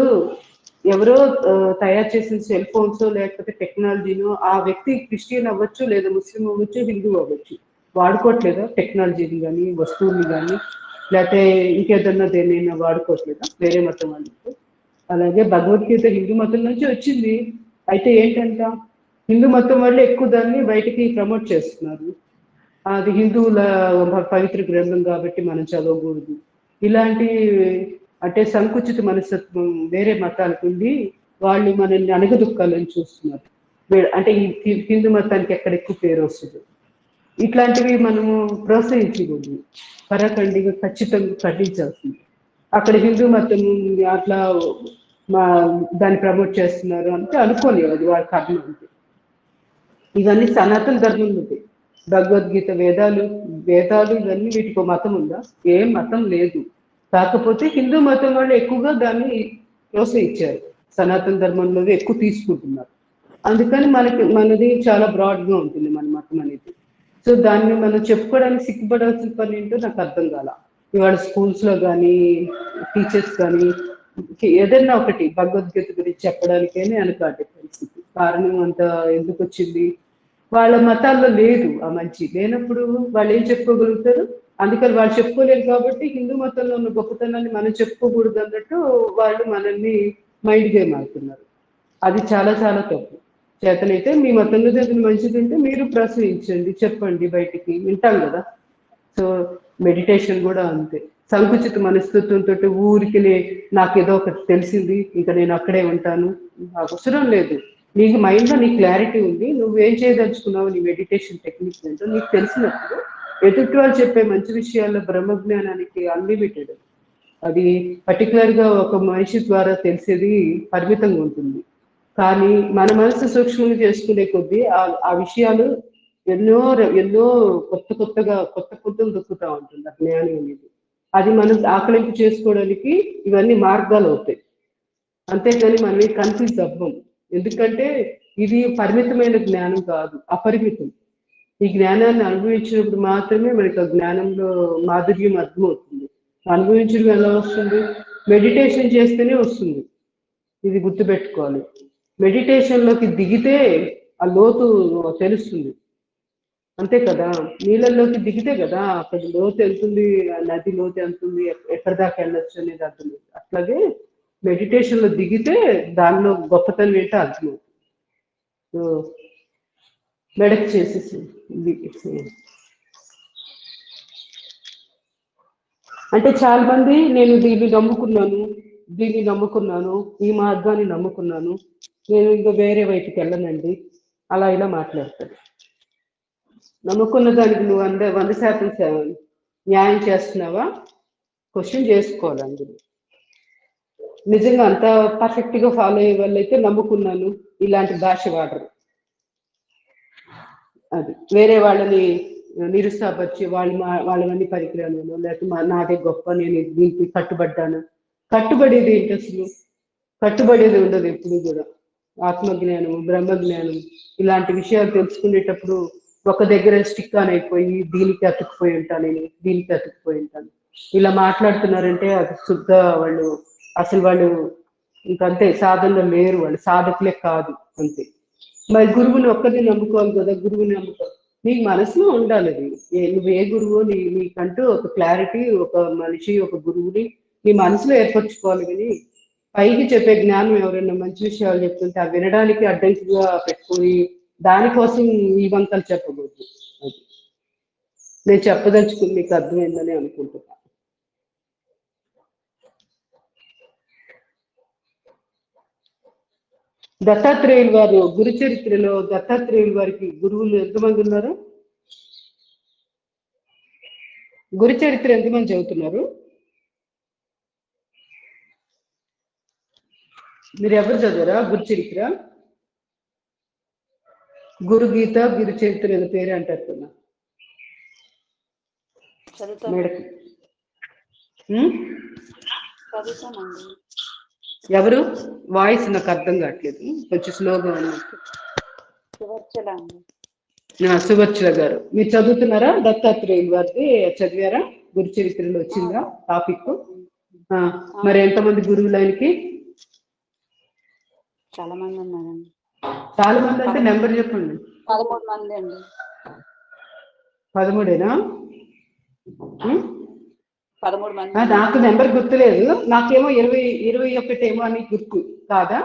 ఎవరో ఆ, తయారు చేసిన సెల్ ఫోన్స్ లేకపోతే టెక్నాలజీను ఆ వ్యక్తి క్రిస్టియన్ అవ్వచ్చు లేదా ముస్లిం అవ్వచ్చు హిందూ అవ్వచ్చు వాడుకోవట్లేదా టెక్నాలజీని కానీ వస్తువుని కానీ లేకపోతే ఇంకేదన్నా దేనైనా వాడుకోవట్లేదా వేరే మతం వాళ్ళకి అలాగే భగవద్గీత హిందూ మతం నుంచి వచ్చింది అయితే ఏంటంట హిందూ మతం వాళ్ళు ఎక్కువ దాన్ని బయటికి ప్రమోట్ చేస్తున్నారు అది హిందువుల పవిత్ర గ్రంథం కాబట్టి మనం చదవకూడదు ఇలాంటి అంటే సంకుచిత మనస్తత్వం వేరే మతాలకు ఉండి వాళ్ళు మనల్ని అణగదొక్కాలని చూస్తున్నారు వీ- అంటే ఈ హి- హిందూ మతానికి ఎక్కడ ఎక్కువ పేరు వస్తుంది ఇట్లాంటివి మనము ప్రోత్సహించకూడదు పరాఖండిగా ఖచ్చితంగా ఖండించాల్సింది అక్కడ హిందూ మతం అట్లా మా దాన్ని ప్రమోట్ చేస్తున్నారు అంటే అనుకోని అది వాళ్ళ కర్మ అంతే ఇవన్నీ సనాతన ధర్మం ఉంది భగవద్గీత వేదాలు వేదాలు ఇవన్నీ వీటికి ఒక మతం ఉందా ఏం మతం లేదు కాకపోతే హిందూ మతం వాళ్ళు ఎక్కువగా దాన్ని ప్రోత్సహించారు సనాతన ధర్మంలో ఎక్కువ తీసుకుంటున్నారు అందుకని మనకి మనది చాలా బ్రాడ్ గా ఉంటుంది మన మతం అనేది సో దాన్ని మనం చెప్పుకోవడానికి సిగ్గుపడాల్సిన పని ఏంటో నాకు అర్థం కాల ఇవాళ స్కూల్స్ లో కానీ టీచర్స్ కానీ ఏదైనా ఒకటి భగవద్గీత గురించి చెప్పడానికైనా వెనకాడే పరిస్థితి కారణం అంత ఎందుకు వచ్చింది వాళ్ళ మతాల్లో లేదు ఆ మంచి లేనప్పుడు వాళ్ళు ఏం చెప్పుకోగలుగుతారు అందుకని వాళ్ళు చెప్పుకోలేరు కాబట్టి హిందూ మతంలో ఉన్న గొప్పతనాన్ని మనం చెప్పుకోకూడదు అన్నట్టు వాళ్ళు మనల్ని మైండ్ గేమ్ ఆడుతున్నారు అది చాలా చాలా తప్పు చేతనైతే మీ మతంలో చదివిన మంచిది ఉంటే మీరు ప్రశ్నించండి చెప్పండి బయటికి వింటాం కదా సో మెడిటేషన్ కూడా అంతే సంకుచిత మనస్తత్వంతో ఊరికి నాకు ఏదో ఒకటి తెలిసింది ఇంకా నేను అక్కడే ఉంటాను నాకు అవసరం లేదు నీకు మైండ్ లో నీ క్లారిటీ ఉంది నువ్వేం చేయదలుచుకున్నావు నీ మెడిటేషన్ టెక్నిక్ ఏంటో నీకు తెలిసినప్పుడు ఎదుటి వాళ్ళు చెప్పే మంచి విషయాల్లో బ్రహ్మజ్ఞానానికి అన్లిమిటెడ్ అది పర్టికులర్ గా ఒక మనిషి ద్వారా తెలిసేది పరిమితంగా ఉంటుంది కానీ మన మనసు సూక్ష్మంగా చేసుకునే కొద్దీ ఆ ఆ విషయాలు ఎన్నో ర- ఎన్నో కొత్త కొత్తగా కొత్త కొత్తలు దొక్కుతా ఉంటుంది ఆ జ్ఞానం అనేది అది మనం ఆకలింపు చేసుకోవడానికి ఇవన్నీ మార్గాలు అవుతాయి అంతేగాని మనం కన్ఫ్యూజ్ అవ్వం ఎందుకంటే ఇది పరిమితమైన జ్ఞానం కాదు అపరిమితం ఈ జ్ఞానాన్ని అనుభవించినప్పుడు మాత్రమే మనకి ఆ జ్ఞానంలో మాధుర్యం అర్థమవుతుంది అనుభవించడం ఎలా వస్తుంది మెడిటేషన్ చేస్తేనే వస్తుంది ఇది గుర్తుపెట్టుకోవాలి మెడిటేషన్ లోకి దిగితే ఆ లోతు తెలుస్తుంది అంతే కదా నీళ్ళల్లోకి దిగితే కదా అక్కడ లోతు వెళ్తుంది ఆ నది లోతు వెళ్తుంది ఎక్- ఎక్కడి దాకా వెళ్ళొచ్చు అనేది అర్థం అట్లాగే మెడిటేషన్ లో దిగితే దానిలో గొప్పతనం ఏంటో అర్థమవుతుంది సో మెడక్ చేసేసి ఇది అంటే చాలా మంది నేను దీన్ని నమ్ముకున్నాను దీన్ని నమ్ముకున్నాను ఈ మార్గాన్ని నమ్ముకున్నాను నేను ఇంకా వేరే వైపుకి వెళ్ళనండి అలా ఇలా మాట్లాడతాడు నమ్ముకున్న దానికి నువ్వు వంద వంద శాతం స- న్యాయం చేస్తున్నావా క్వశ్చన్ చేసుకోవాలి అందులో నిజంగా అంత పర్ఫెక్ట్ గా ఫాలో అయ్యే వాళ్ళైతే నమ్ముకున్నాను ఇలాంటి భాష వాడరు అది వేరే వాళ్ళని నిరుత్సాహపరిచి వాళ్ళు మా వాళ్ళవన్నీ పరికరాలు లేకపోతే మా నాదే గొప్ప నేను దీనికి కట్టుబడ్డాను కట్టుబడేది ఏంటి అసలు కట్టుబడేది ఉండదు ఎప్పుడు కూడా ఆత్మజ్ఞానం బ్రహ్మజ్ఞానం ఇలాంటి విషయాలు తెలుసుకునేటప్పుడు ఒక దగ్గర స్టిక్ ఆన్ అయిపోయి దీనికి అతుక్కుపోయి ఉంటాను నేను దీనికి అతుక్కుపోయి ఉంటాను ఇలా మాట్లాడుతున్నారంటే అది శుద్ధ వాళ్ళు అసలు వాళ్ళు ఇంకంతే సాధనలో లేరు వాళ్ళు సాధకులే కాదు అంతే మరి గురువుని ఒక్కరిని నమ్ముకోవాలి కదా గురువుని నమ్ముకో నీకు మనసులో ఉండాలి అది ఏ- నువ్వు ఏ గురువు నీ నీకంటూ ఒక క్లారిటీ ఒక మనిషి ఒక గురువుని నీ మనసులో ఏర్పరచుకోవాలి కానీ పైకి చెప్పే జ్ఞానం ఎవరైనా మంచి విషయాలు చెప్తుంటే అవి వినడానికి అడ్డంకిగా పెట్టుకొని దానికోసం ఈ వంకలు చెప్పకూడదు అది నేను చెప్పదలుచుకుని మీకు అర్థమైందని అనుకుంటున్నా దత్తాత్రేయులు వారు గురు చరిత్రలో దత్తాత్రేయులు వారికి గురువులు ఎంతమంది ఉన్నారు గురు చరిత్ర ఎంతమంది చదువుతున్నారు మీరు ఎవరు చదివారా గురు చరిత్ర గురు గీత గురు చరిత్ర ఏదో పేరే అంటారు కదా చదువుతాం మేడకి ఉమ్? చదువుతామండి ఎవరు వాయిస్ నాకు అర్థం కావట్లేదు కొంచెం స్లోగా ఉన్నట్టు సువర్చల అండి ఆ, సువర్చల గారు మీరు చదువుతున్నారా దత్తాత్రేయులు వారిది చదివారా గురు చరిత్రలో వచ్చిందా టాపిక్ ఆ, మరి ఎంతమంది గురువులు ఆయనకి చాలా మంది ఉన్నారండి చాలా మంది అంటే నెంబర్ చెప్పండి పదమూడు మంది అండి పదమూడేనా ఉమ్? పదమూడు మంది ఆ, నాకు నెంబర్ గుర్తులేదు నాకేమో ఇరవై ఇరవై ఒకటేమో అని గుర్తు కాదా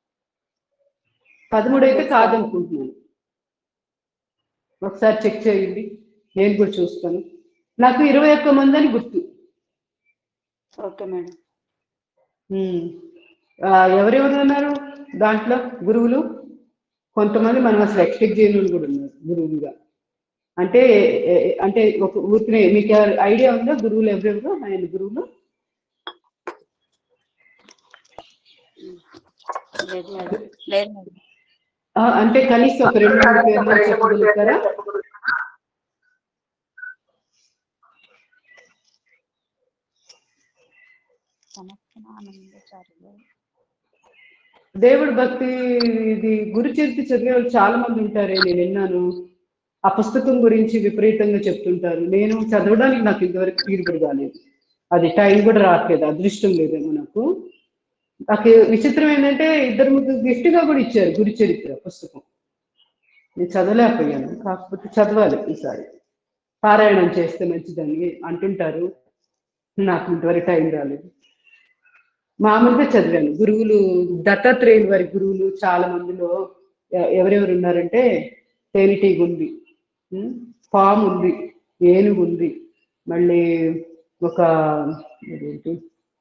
పదమూడు అయితే కాదనుకుంటున్నాను ఒకసారి చెక్ చేయండి నేను కూడా చూస్తాను నాకు ఇరవై ఒక్క మంది అని గుర్తు ఓకే మేడం ఉమ్. ఆ, ఎవరెవరు ఉన్నారు దాంట్లో గురువులు కొంతమంది మనం అసలు ఎక్స్పెక్ట్ చేయని వాళ్ళు కూడా ఉన్నారు గురువులుగా అంటే ఏ- ఏ- అంటే ఒక ఊరికనే మీకు ఐడియా ఉందా గురువులు ఎవరెవరు ఆయన గురువులు లేదు మేడం లేదు మేడం ఆ, అంటే కనీసం ఒక రెండు మూడు పేర్లు చెప్పగలుగుతారా సమర్థనానందచార్యులు దేవుడి భక్తి ఇది గురు చరిత్ర చదివే వాళ్ళు చాలా మంది ఉంటారే నేను విన్నాను ఆ పుస్తకం గురించి విపరీతంగా చెప్తుంటారు నేను చదవడానికి నాకు ఇంతవరకు తీరుబడి కాలేదు అది టైం కూడా రావట్లేదు అదృష్టం లేదేమో నాకు నాకు విచిత్రం ఏంటంటే ఇద్దరు ముగ్గురు gift గా కూడా ఇచ్చారు గురు చరిత్ర పుస్తకం నేను చదవలేకపోయాను కాకపోతే చదవాలి ఈసారి పారాయణం చేస్తే మంచిదని అంటుంటారు నాకు ఇంతవరకు టైం రాలేదు మామూలుగా చదివాను గురువులు దత్తాత్రేయులు వారి గురువులు చాలా మందిలో ఎ- ఎవరెవరు ఉన్నారంటే తేనెటీగ ఉంది ఉం? పాము ఉంది ఏనుగు ఉంది మళ్ళీ ఒక అదేంటి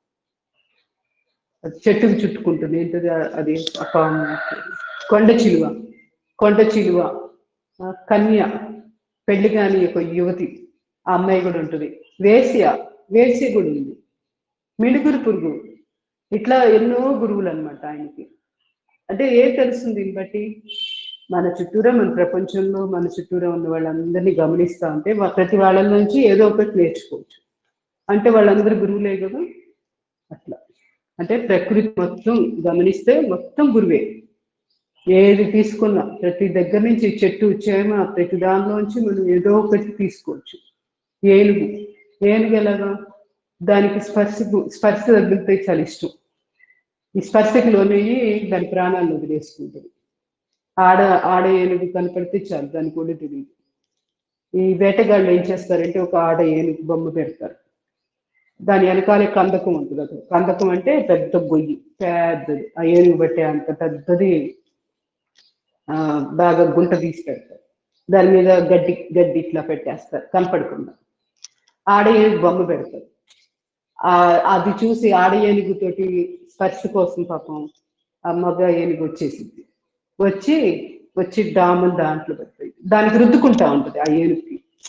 అది చెట్టుకు చుట్టుకుంటుంది ఏంటది ఆ- అది ఆ పాము కొండ చిలువ కొండ చిలువ ఆ, కన్య పెళ్లి కాని ఒక యువతి ఆ అమ్మాయి కూడా ఉంటుంది వేశ్య వేశ్య కూడా ఉంది మిడుగురు పురుగు ఇట్లా ఎన్నో గురువులు అన్నమాట ఆయనకి అంటే ఏం తెలుస్తుంది దీన్ని బట్టి మన చుట్టూరా మన ప్రపంచంలో మన చుట్టూరా ఉన్న వాళ్ళందరినీ గమనిస్తా ఉంటే వా- ప్రతి వాళ్ళ నుంచి ఏదో ఒకటి నేర్చుకోవచ్చు అంటే వాళ్ళందరూ గురువులే కదా అట్లా అంటే ప్రకృతి మొత్తం గమనిస్తే మొత్తం గురువే ఏది తీసుకున్నా ప్రతి దగ్గర నుంచి చెట్టు చేమ ప్రతి దానిలోంచి మనం ఏదో ఒకటి తీసుకోవచ్చు ఏనుగు ఏనుగు ఎలాగా దానికి స్పర్శ స్పర్శ తగిలితే చాలా ఇష్టం ఈ స్పర్శకి లోనయ్యి దాని ప్రాణాలను వదిలేసుకుంటుంది ఆడ ఆడ ఏనుగు కనపడితే చాలు దానికి కూడా తెలియదు ఈ వేటగాళ్ళు ఏం చేస్తారంటే ఒక ఆడ ఏనుగు బొమ్మ పెడతారు దాని వెనకాలే కందకం ఉంటుంది అక్కడ కందకం అంటే పెద్ద గొయ్యి పెద్దది ఆ ఏనుగు బట్టే అంత పెద్దది ఆ బాగా గుంట తీసి పెడతారు దాని మీద గడ్డి గడ్డి ఇట్లా పెట్టేస్తారు కనపడకుండా ఆడ ఏనుగు బొమ్మ పెడతారు ఆ అది చూసి ఆడ ఏనుగుతోటి స్పర్శ కోసం పాపం ఆ మగ ఏనుగు వచ్చేసింది వచ్చి వచ్చి డామని దాంట్లో పెడతాయి దానికి రుద్దుకుంటా ఉంటది ఆ ఏనుగుకి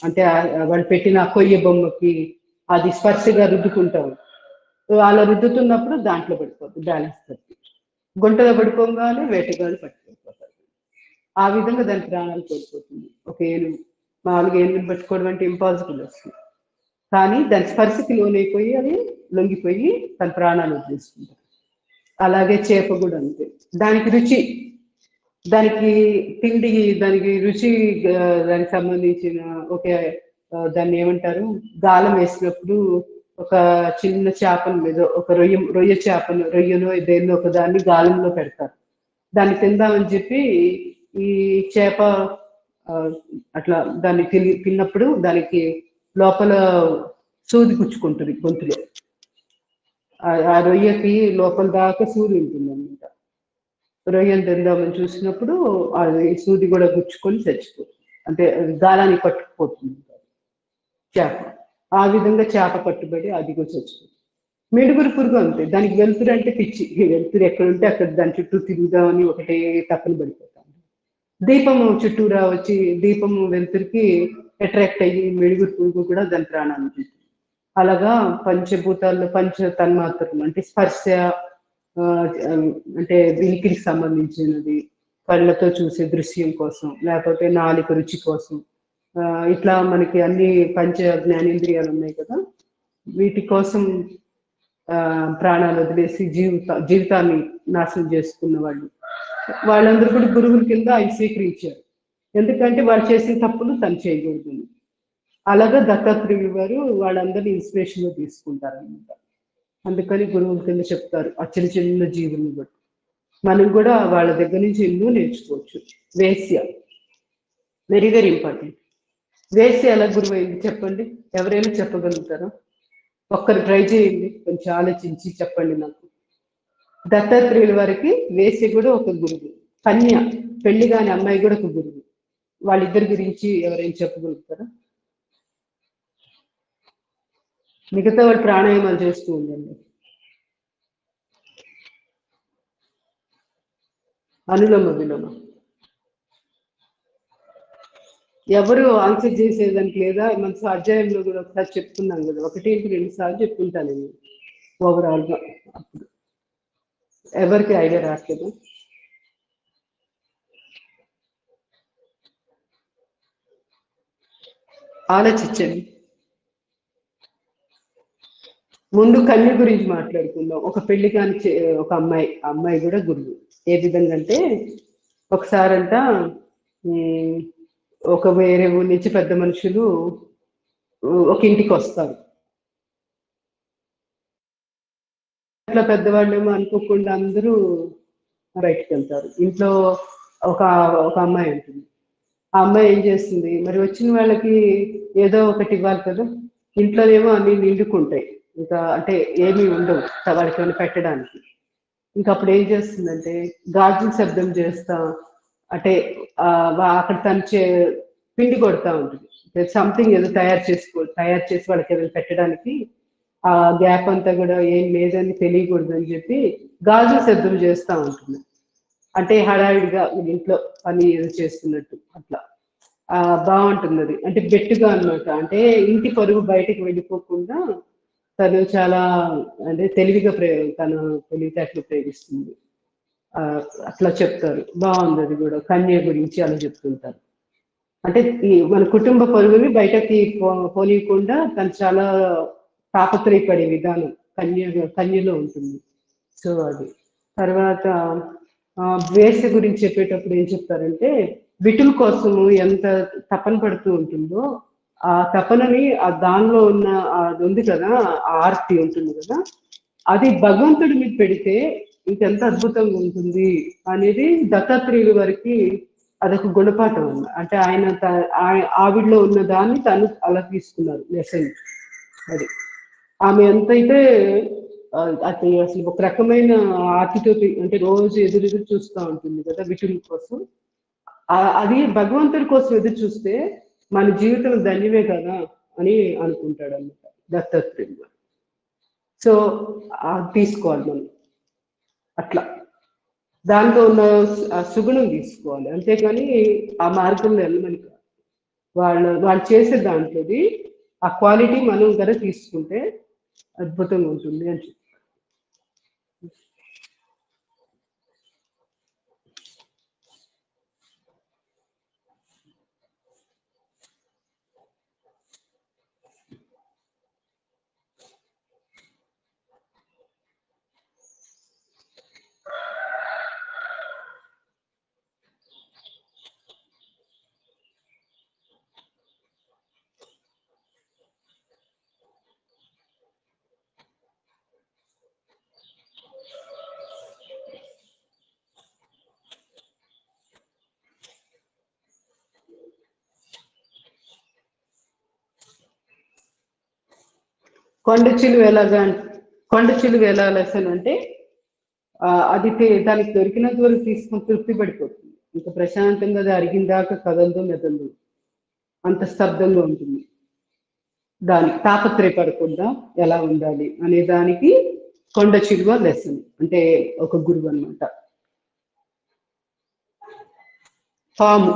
అంటే ఆ- వాళ్ళు పెట్టిన ఆ కొయ్య బొమ్మకి అది స్పర్శగా రుద్దుకుంటాం సో అలా రుద్దుతున్నప్పుడు దాంట్లో పడిపోతుంది బ్యాలెన్స్ తప్పి గుంటలో పడిపోగానే వేటగాళ్ళు పట్టుకెళ్ళిపోతారు ఆ విధంగా దాని ప్రాణాలు కోల్పోతుంది ఒక ఏనుగు మామూలుగా ఏనుగుని పట్టుకోవడం అంటే ఇంపాసిబుల్ వస్తుంది కానీ దాని స్పర్శకి లోనైపోయి అది లొంగిపోయి తన ప్రాణాలు వదిలేసుకుంటారు అలాగే చేప కూడా అంతే దానికి రుచి దానికి తిండి దానికి రుచి ఆ, దానికి సంబంధించిన ఒక ఆ, దాన్ని ఏమంటారు గాలం వేసినప్పుడు ఒక చిన్న చేపను ఏదో ఒక రొయ్య రొయ్య చేపను రొయ్యను దేన్నో ఒక దాన్ని గాలంలో పెడతారు దాన్ని తిందామని చెప్పి ఈ చేప ఆ, అట్లా దాన్ని తిని తిన్నప్పుడు దానికి లోపల సూది గుచ్చుకుంటుంది గొంతులో ఆ- ఆ రొయ్యకి లోపల దాకా సూది ఉంటుంది అనమాట రొయ్యను తిందామని చూసినప్పుడు అది సూది కూడా గుచ్చుకొని చచ్చిపోతుంది అంటే అది గాలానికి పట్టుకుపోతుంది చేప ఆ విధంగా చేప పట్టుబడి అది కూడా చచ్చిపోతుంది మిడుగురు పురుగు అంతే దానికి వెలుతురు అంటే పిచ్చి ఈ వెలుతురు ఎక్కడ ఉంటే అక్కడ దాని చుట్టూ తిరుగుదామని ఒకటే తప్పని పడిపోతాం దీపము చుట్టూరా వచ్చి దీపము వెలుతురికి అట్రాక్ట్ అయ్యి మెడుగురు పురుగు కూడా దాని ప్రాణాన్ని తీస్తుంది అలాగా పంచభూతాల్లో పంచ తన్మాత్రలు అంటే స్పర్శ ఆ, అంటే వినికిడికి సంబంధించినది కళ్ళతో చూసే దృశ్యం కోసం లేకపోతే నాలుక రుచి కోసం ఆ, ఇట్లా మనకి అన్ని పంచ జ్ఞానేంద్రియాలు ఉన్నాయి కదా వీటి కోసం ఆ, ప్రాణాలు వదిలేసి జీవిత జీవితాన్ని నాశనం చేసుకున్న వాళ్ళు వాళ్ళందరూ కూడా గురువుల కింద ఆయన స్వీకరించారు ఎందుకంటే వాళ్ళు చేసిన తప్పులు తను చేయకూడదు అని. అలాగా దత్తాత్రేయులు గారు వాళ్ళందరినీ ఇన్స్పిరేషన్ గా తీసుకుంటారు అనమాట అందుకని గురువుల కింద చెప్తారు ఆ చిన్న చిన్న జీవుల్ని బట్టి మనం కూడా వాళ్ళ దగ్గర నుంచి ఎన్నో నేర్చుకోవచ్చు వేశ్య వెరీ వెరీ ఇంపార్టెంట్ వేశ్య ఎలా గురువు అయింది చెప్పండి ఎవరైనా చెప్పగలుగుతారా ఒక్కరు ట్రై చేయండి కొంచెం ఆలోచించి చెప్పండి నాకు దత్తాత్రేయుల వారికి వేశ్య కూడా ఒక గురువు కన్య పెళ్లి కాని అమ్మాయి కూడా ఒక గురువు వాళ్ళిద్దరి గురించి ఎవరైనా చెప్పగలుగుతారా మిగతా వాళ్ళు ప్రాణాయామాలు చేస్తూ ఉండండి అనులోమ విలోమ ఎవరు ఆన్సర్ చేసేదానికి లేదా మన స్వాధ్యాయంలో కూడా ఒకసారి చెప్తున్నాం కదా ఒకటి ఇంటి రెండు సార్లు చెప్పుకుంటాను నేను ఓవరాల్ గా అప్పుడు ఎవరికి ఐడియా రావట్లేదు ఆలోచించండి ముందు కన్య గురించి మాట్లాడుకుందాం ఒక పెళ్లి కాని చే- ఒక అమ్మాయి ఆ అమ్మాయి కూడా గురువు ఏ విధంగా అంటే ఒకసారంట ఉమ్, ఒక వేరే ఊరి నుంచి పెద్ద మనుషులు ఉ- ఒక ఇంటికి వస్తారు అట్లా పెద్దవాళ్ళు ఏమో అనుకోకుండా అందరూ బయటకు వెళ్తారు ఇంట్లో ఒక ఒక అమ్మాయి ఉంటుంది ఆ అమ్మాయి ఏం చేస్తుంది మరి వచ్చిన వాళ్ళకి ఏదో ఒకటి ఇవ్వాలి కదా ఇంట్లోనేమో అన్ని నిండుకుంటాయి ఇంకా అంటే ఏమీ ఉండవు వాళ్ళకి ఏమైనా పెట్టడానికి ఇంకా అప్పుడు ఏం చేస్తుందంటే గాజుల శబ్దం చేస్తా అంటే ఆ, వా- అక్కడ తను చే పిండి కొడతా ఉంటుంది సంథింగ్ ఏదో తయారు చేసుకో తయారు చేసి వాళ్ళకి ఏదైనా పెట్టడానికి ఆ గ్యాప్ అంతా కూడా ఏం లేదని తెలియకూడదు అని చెప్పి గాజుల శబ్దం చేస్తా ఉంటుంది అంటే హడావిడిగా ఇంట్లో పని ఏదో చేస్తున్నట్టు అట్లా ఆ బాగుంటుంది అది అంటే బెట్టుగా అన్నమాట అంటే ఇంటి పరుగు బయటికి వెళ్ళిపోకుండా తను చాలా అంటే తెలివిగా ప్రయోగ తన తెలివితేటలు ప్రయోగిస్తుంది ఆ, అట్లా చెప్తారు బాగుంది అది కూడా కన్య గురించి అలా చెప్తుంటారు అంటే ఈ మన కుటుంబ పరుగుని బయటకి పో- పోనీయకుండా తను చాలా తాపత్రయపడే విధానం కన్య కన్యలో ఉంటుంది సో అది తర్వాత ఆ, వేస గురించి చెప్పేటప్పుడు ఏం చెప్తారంటే విటుల కోసము ఎంత తపన పడుతూ ఉంటుందో ఆ తపనని ఆ దానిలో ఉన్న ఆ అది ఉంది కదా ఆ ఆర్తి ఉంటుంది కదా అది భగవంతుడి మీద పెడితే ఇంకెంత అద్భుతంగా ఉంటుంది అనేది దత్తాత్రేయుల వారికి అదొక గుణపాఠం అన్న అంటే ఆయన త- ఆయ- ఆవిడలో ఉన్న దాన్ని తను అలా తీసుకున్నారు లెసన్ అది ఆమె ఎంతైతే ఆ, అది అసలు ఒక రకమైన ఆర్తితో అంటే రోజు ఎదురు ఎదురు చూస్తూ ఉంటుంది కదా విటుల కోసం ఆ- అది భగవంతుడి కోసం ఎదురు చూస్తే మన జీవితం ధన్యమే కదా అని అనుకుంటాడు అన్నమాట దత్తాత్రేయుడు సో అది తీసుకోవాలి మనం అట్లా దాంట్లో ఉన్న సు- ఆ సుగుణం తీసుకోవాలి అంతేకాని ఆ మార్గంలో వెళ్ళమని కాదు వాళ్ళ వాళ్ళు చేసే దాంట్లోది ఆ క్వాలిటీ మనం కనుక తీసుకుంటే అద్భుతంగా ఉంటుంది అని చెప్పి కొండ చిలువ ఎలాగా కొండ చిలువ ఎలా లెసన్ అంటే ఆ, అది తే- దానికి దొరికినంత వరకు తీసుకొని తృప్తి పడిపోతుంది ఇంకా ప్రశాంతంగా అది అరిగిన దాకా కదలదు మెదలదు అంత స్తబ్దంగా ఉంటుంది దానికి తాపత్రయపడకుండా ఎలా ఉండాలి అనే దానికి కొండ చిలువ లెసన్ అంటే ఒక గురువు అన్నమాట పాము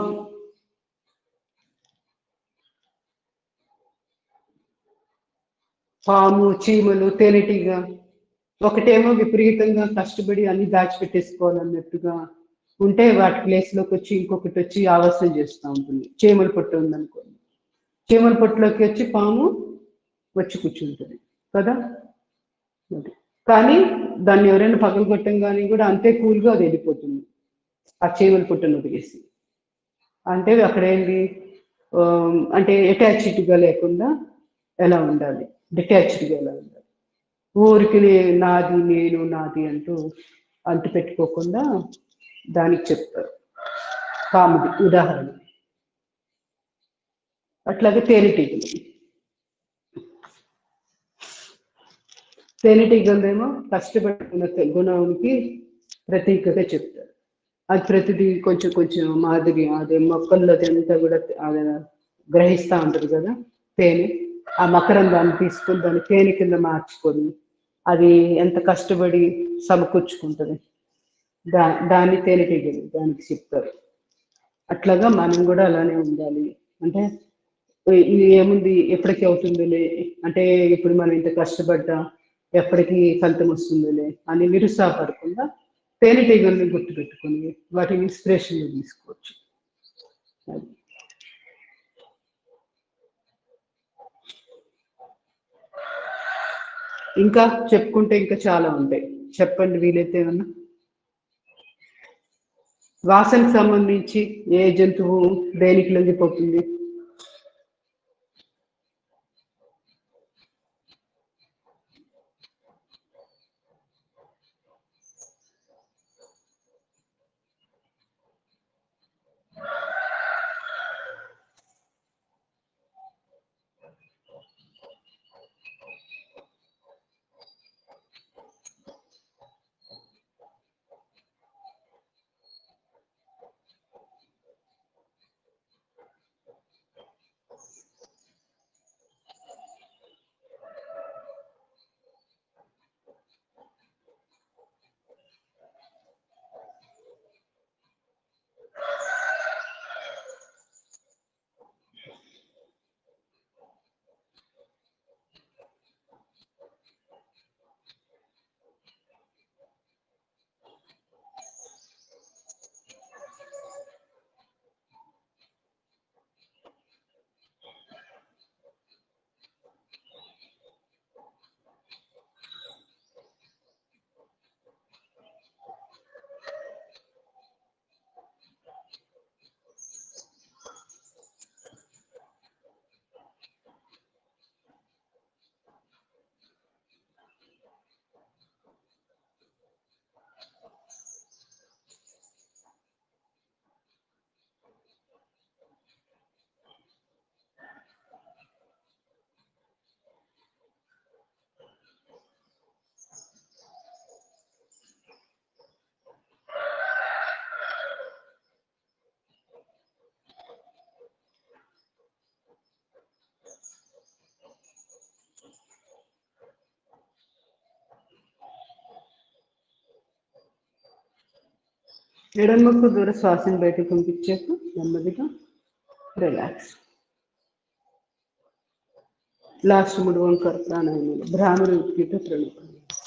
పాము చీమలు తేనెటీగ ఒకటేమో విపరీతంగా కష్టపడి అన్ని దాచిపెట్టేసుకోవాలన్నట్టుగా ఉంటే వాటి ప్లేస్ లోకి వచ్చి ఇంకొకటి వచ్చి ఆవాసం చేస్తూ ఉంటుంది చీమల పొట్టు ఉందనుకోండి చీమల పొట్టులోకి వచ్చి పాము వచ్చి కూర్చుంటుంది కదా అది. కానీ దాన్ని ఎవరైనా పగలగొట్టంగానే కూడా అంతే కూల్గా అది వెళ్ళిపోతుంది ఆ చీమల పుట్టను వదిలేసి అంటే అక్కడ ఏంటి ఆ, అంటే అటాచ్డ్గా లేకుండా ఎలా ఉండాలి డిటాచ్డ్గా ఎలా ఉండాలి ఊరికి నే- నాది నేను నాది అంటూ అంటు పెట్టుకోకుండా దానికి చెప్తారు పాముది ఉదాహరణ అట్లాగే తేనెటీగలు తేనెటీగలదేమో కష్టపడుతున్న గుణానికి ప్రతీకగా చెప్తారు అది ప్రతిదీ కొంచెం కొంచెం మాదిరి అదే మొక్కల్లో అంతా కూడా అది గ్రహిస్తూ ఉంటారు కదా తేనె ఆ మకరం దాన్ని తీసుకొని దాన్ని తేనె కింద మార్చుకొని అది ఎంత కష్టపడి సమకూర్చుకుంటుంది దా దాన్ని తేనెటీగలు దానికి చెప్తారు అట్లాగా మనం కూడా అలానే ఉండాలి అంటే ఇది ఏముంది ఎప్పటికీ అవుతుందిలే అంటే ఇప్పుడు మనం ఇంత కష్టపడ్డా ఎప్పటికీ ఫలితం వస్తుందిలే అని నిరుత్సాహపడకుండా తేనెటీగల్ని గుర్తుపెట్టుకొని వాటిని ఇన్స్పిరేషన్గా తీసుకోవచ్చు అది. ఇంకా చెప్పుకుంటే ఇంకా చాలా ఉంటాయి చెప్పండి వీలైతే ఏమన్నా వాసనకు సంబంధించి ఏ జంతువు దేనికి లొంగిపోతుంది ఎడమకు దూర శ్వాసను బయటకు పంపించాక నెమ్మదిగా రిలాక్స్ లాస్ట్ మూడు ఓంకార ప్రాణాయామాలు భ్రామరి ఉద్గీత ప్రణాయామం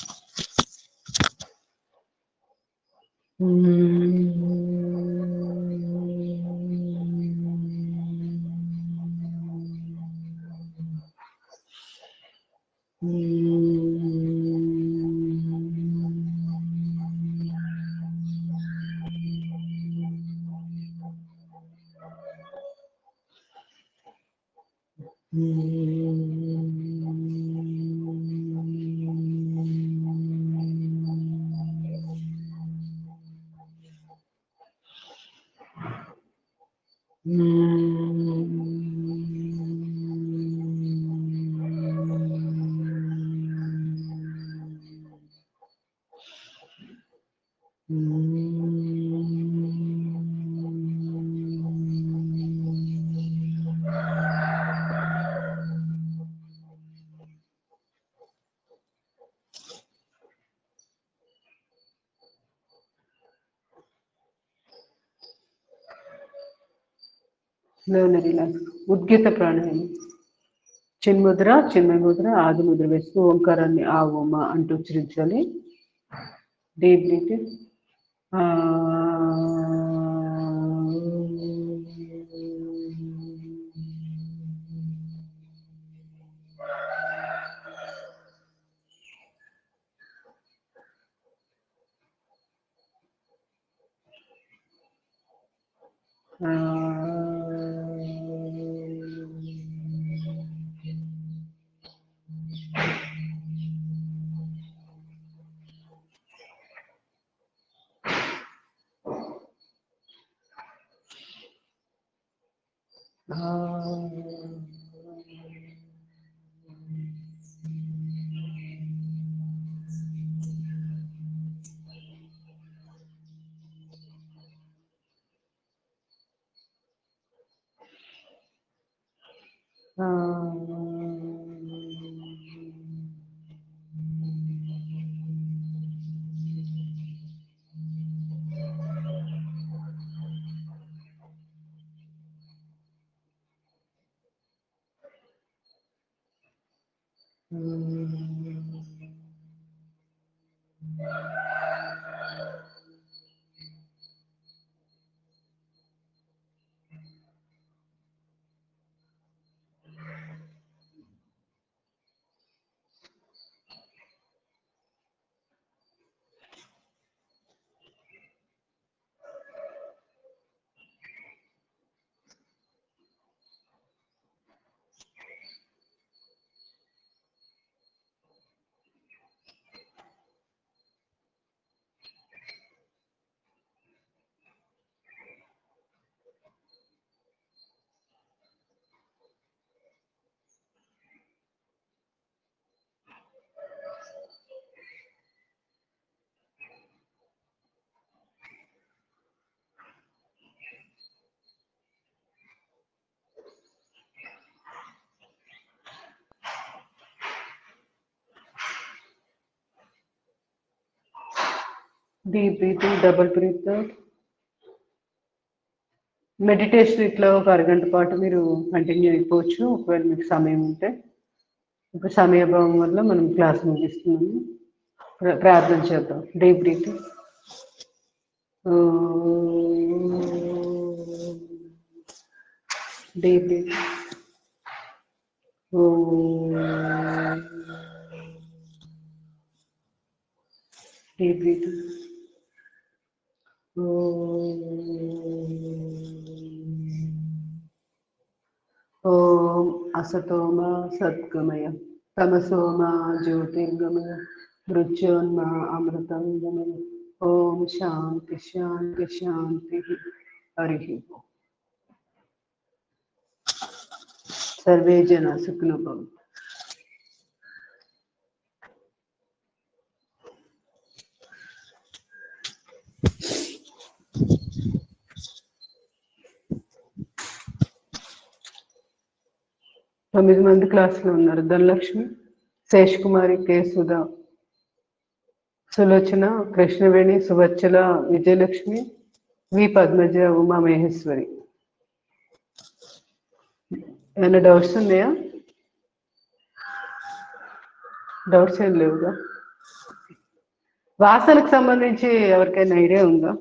స్లోలీ రిలాక్స్ ఉద్గీత ప్రాణాయామం చిన్ముద్ర చిన్మయ ముద్ర ఆది ముద్ర వేస్తూ ఓంకారాన్ని ఆ ఓమ అంటూ ఉచ్చరించాలి deep breath deep breathing double breath meditation ఇట్లా ఒక అరగంట పాటు మీరు కంటిన్యూ అయిపోవచ్చు ఒకవేళ మీకు సమయం ఉంటే ఒక సమయభావం వల్ల మనం క్లాస్ ముగిస్తున్నాము ప్ర- ప్రార్థన చేద్దాం deep breathing deep breathing deep breathing ఓం అసతోమ సద్గమయ తమసోమ జ్యోతిర్గమయ మృత్యోన్మ అమృతం గమయ ఓం శాంతి శాంతి శాంతి హరి ఓం. సర్వే జన సుఖినో భవంతు తొమ్మిది మంది క్లాసులో ఉన్నారు ధనలక్ష్మి శేష్ కుమారి కె సుధా సులోచన కృష్ణవేణి సువచ్చల విజయలక్ష్మి వి పద్మజ ఉమా మహేశ్వరి ఏమైనా డౌట్స్ ఉన్నాయా డౌట్స్ ఏం లేవుగా వాసనకు సంబంధించి ఎవరికైనా ఐడియా ఉందా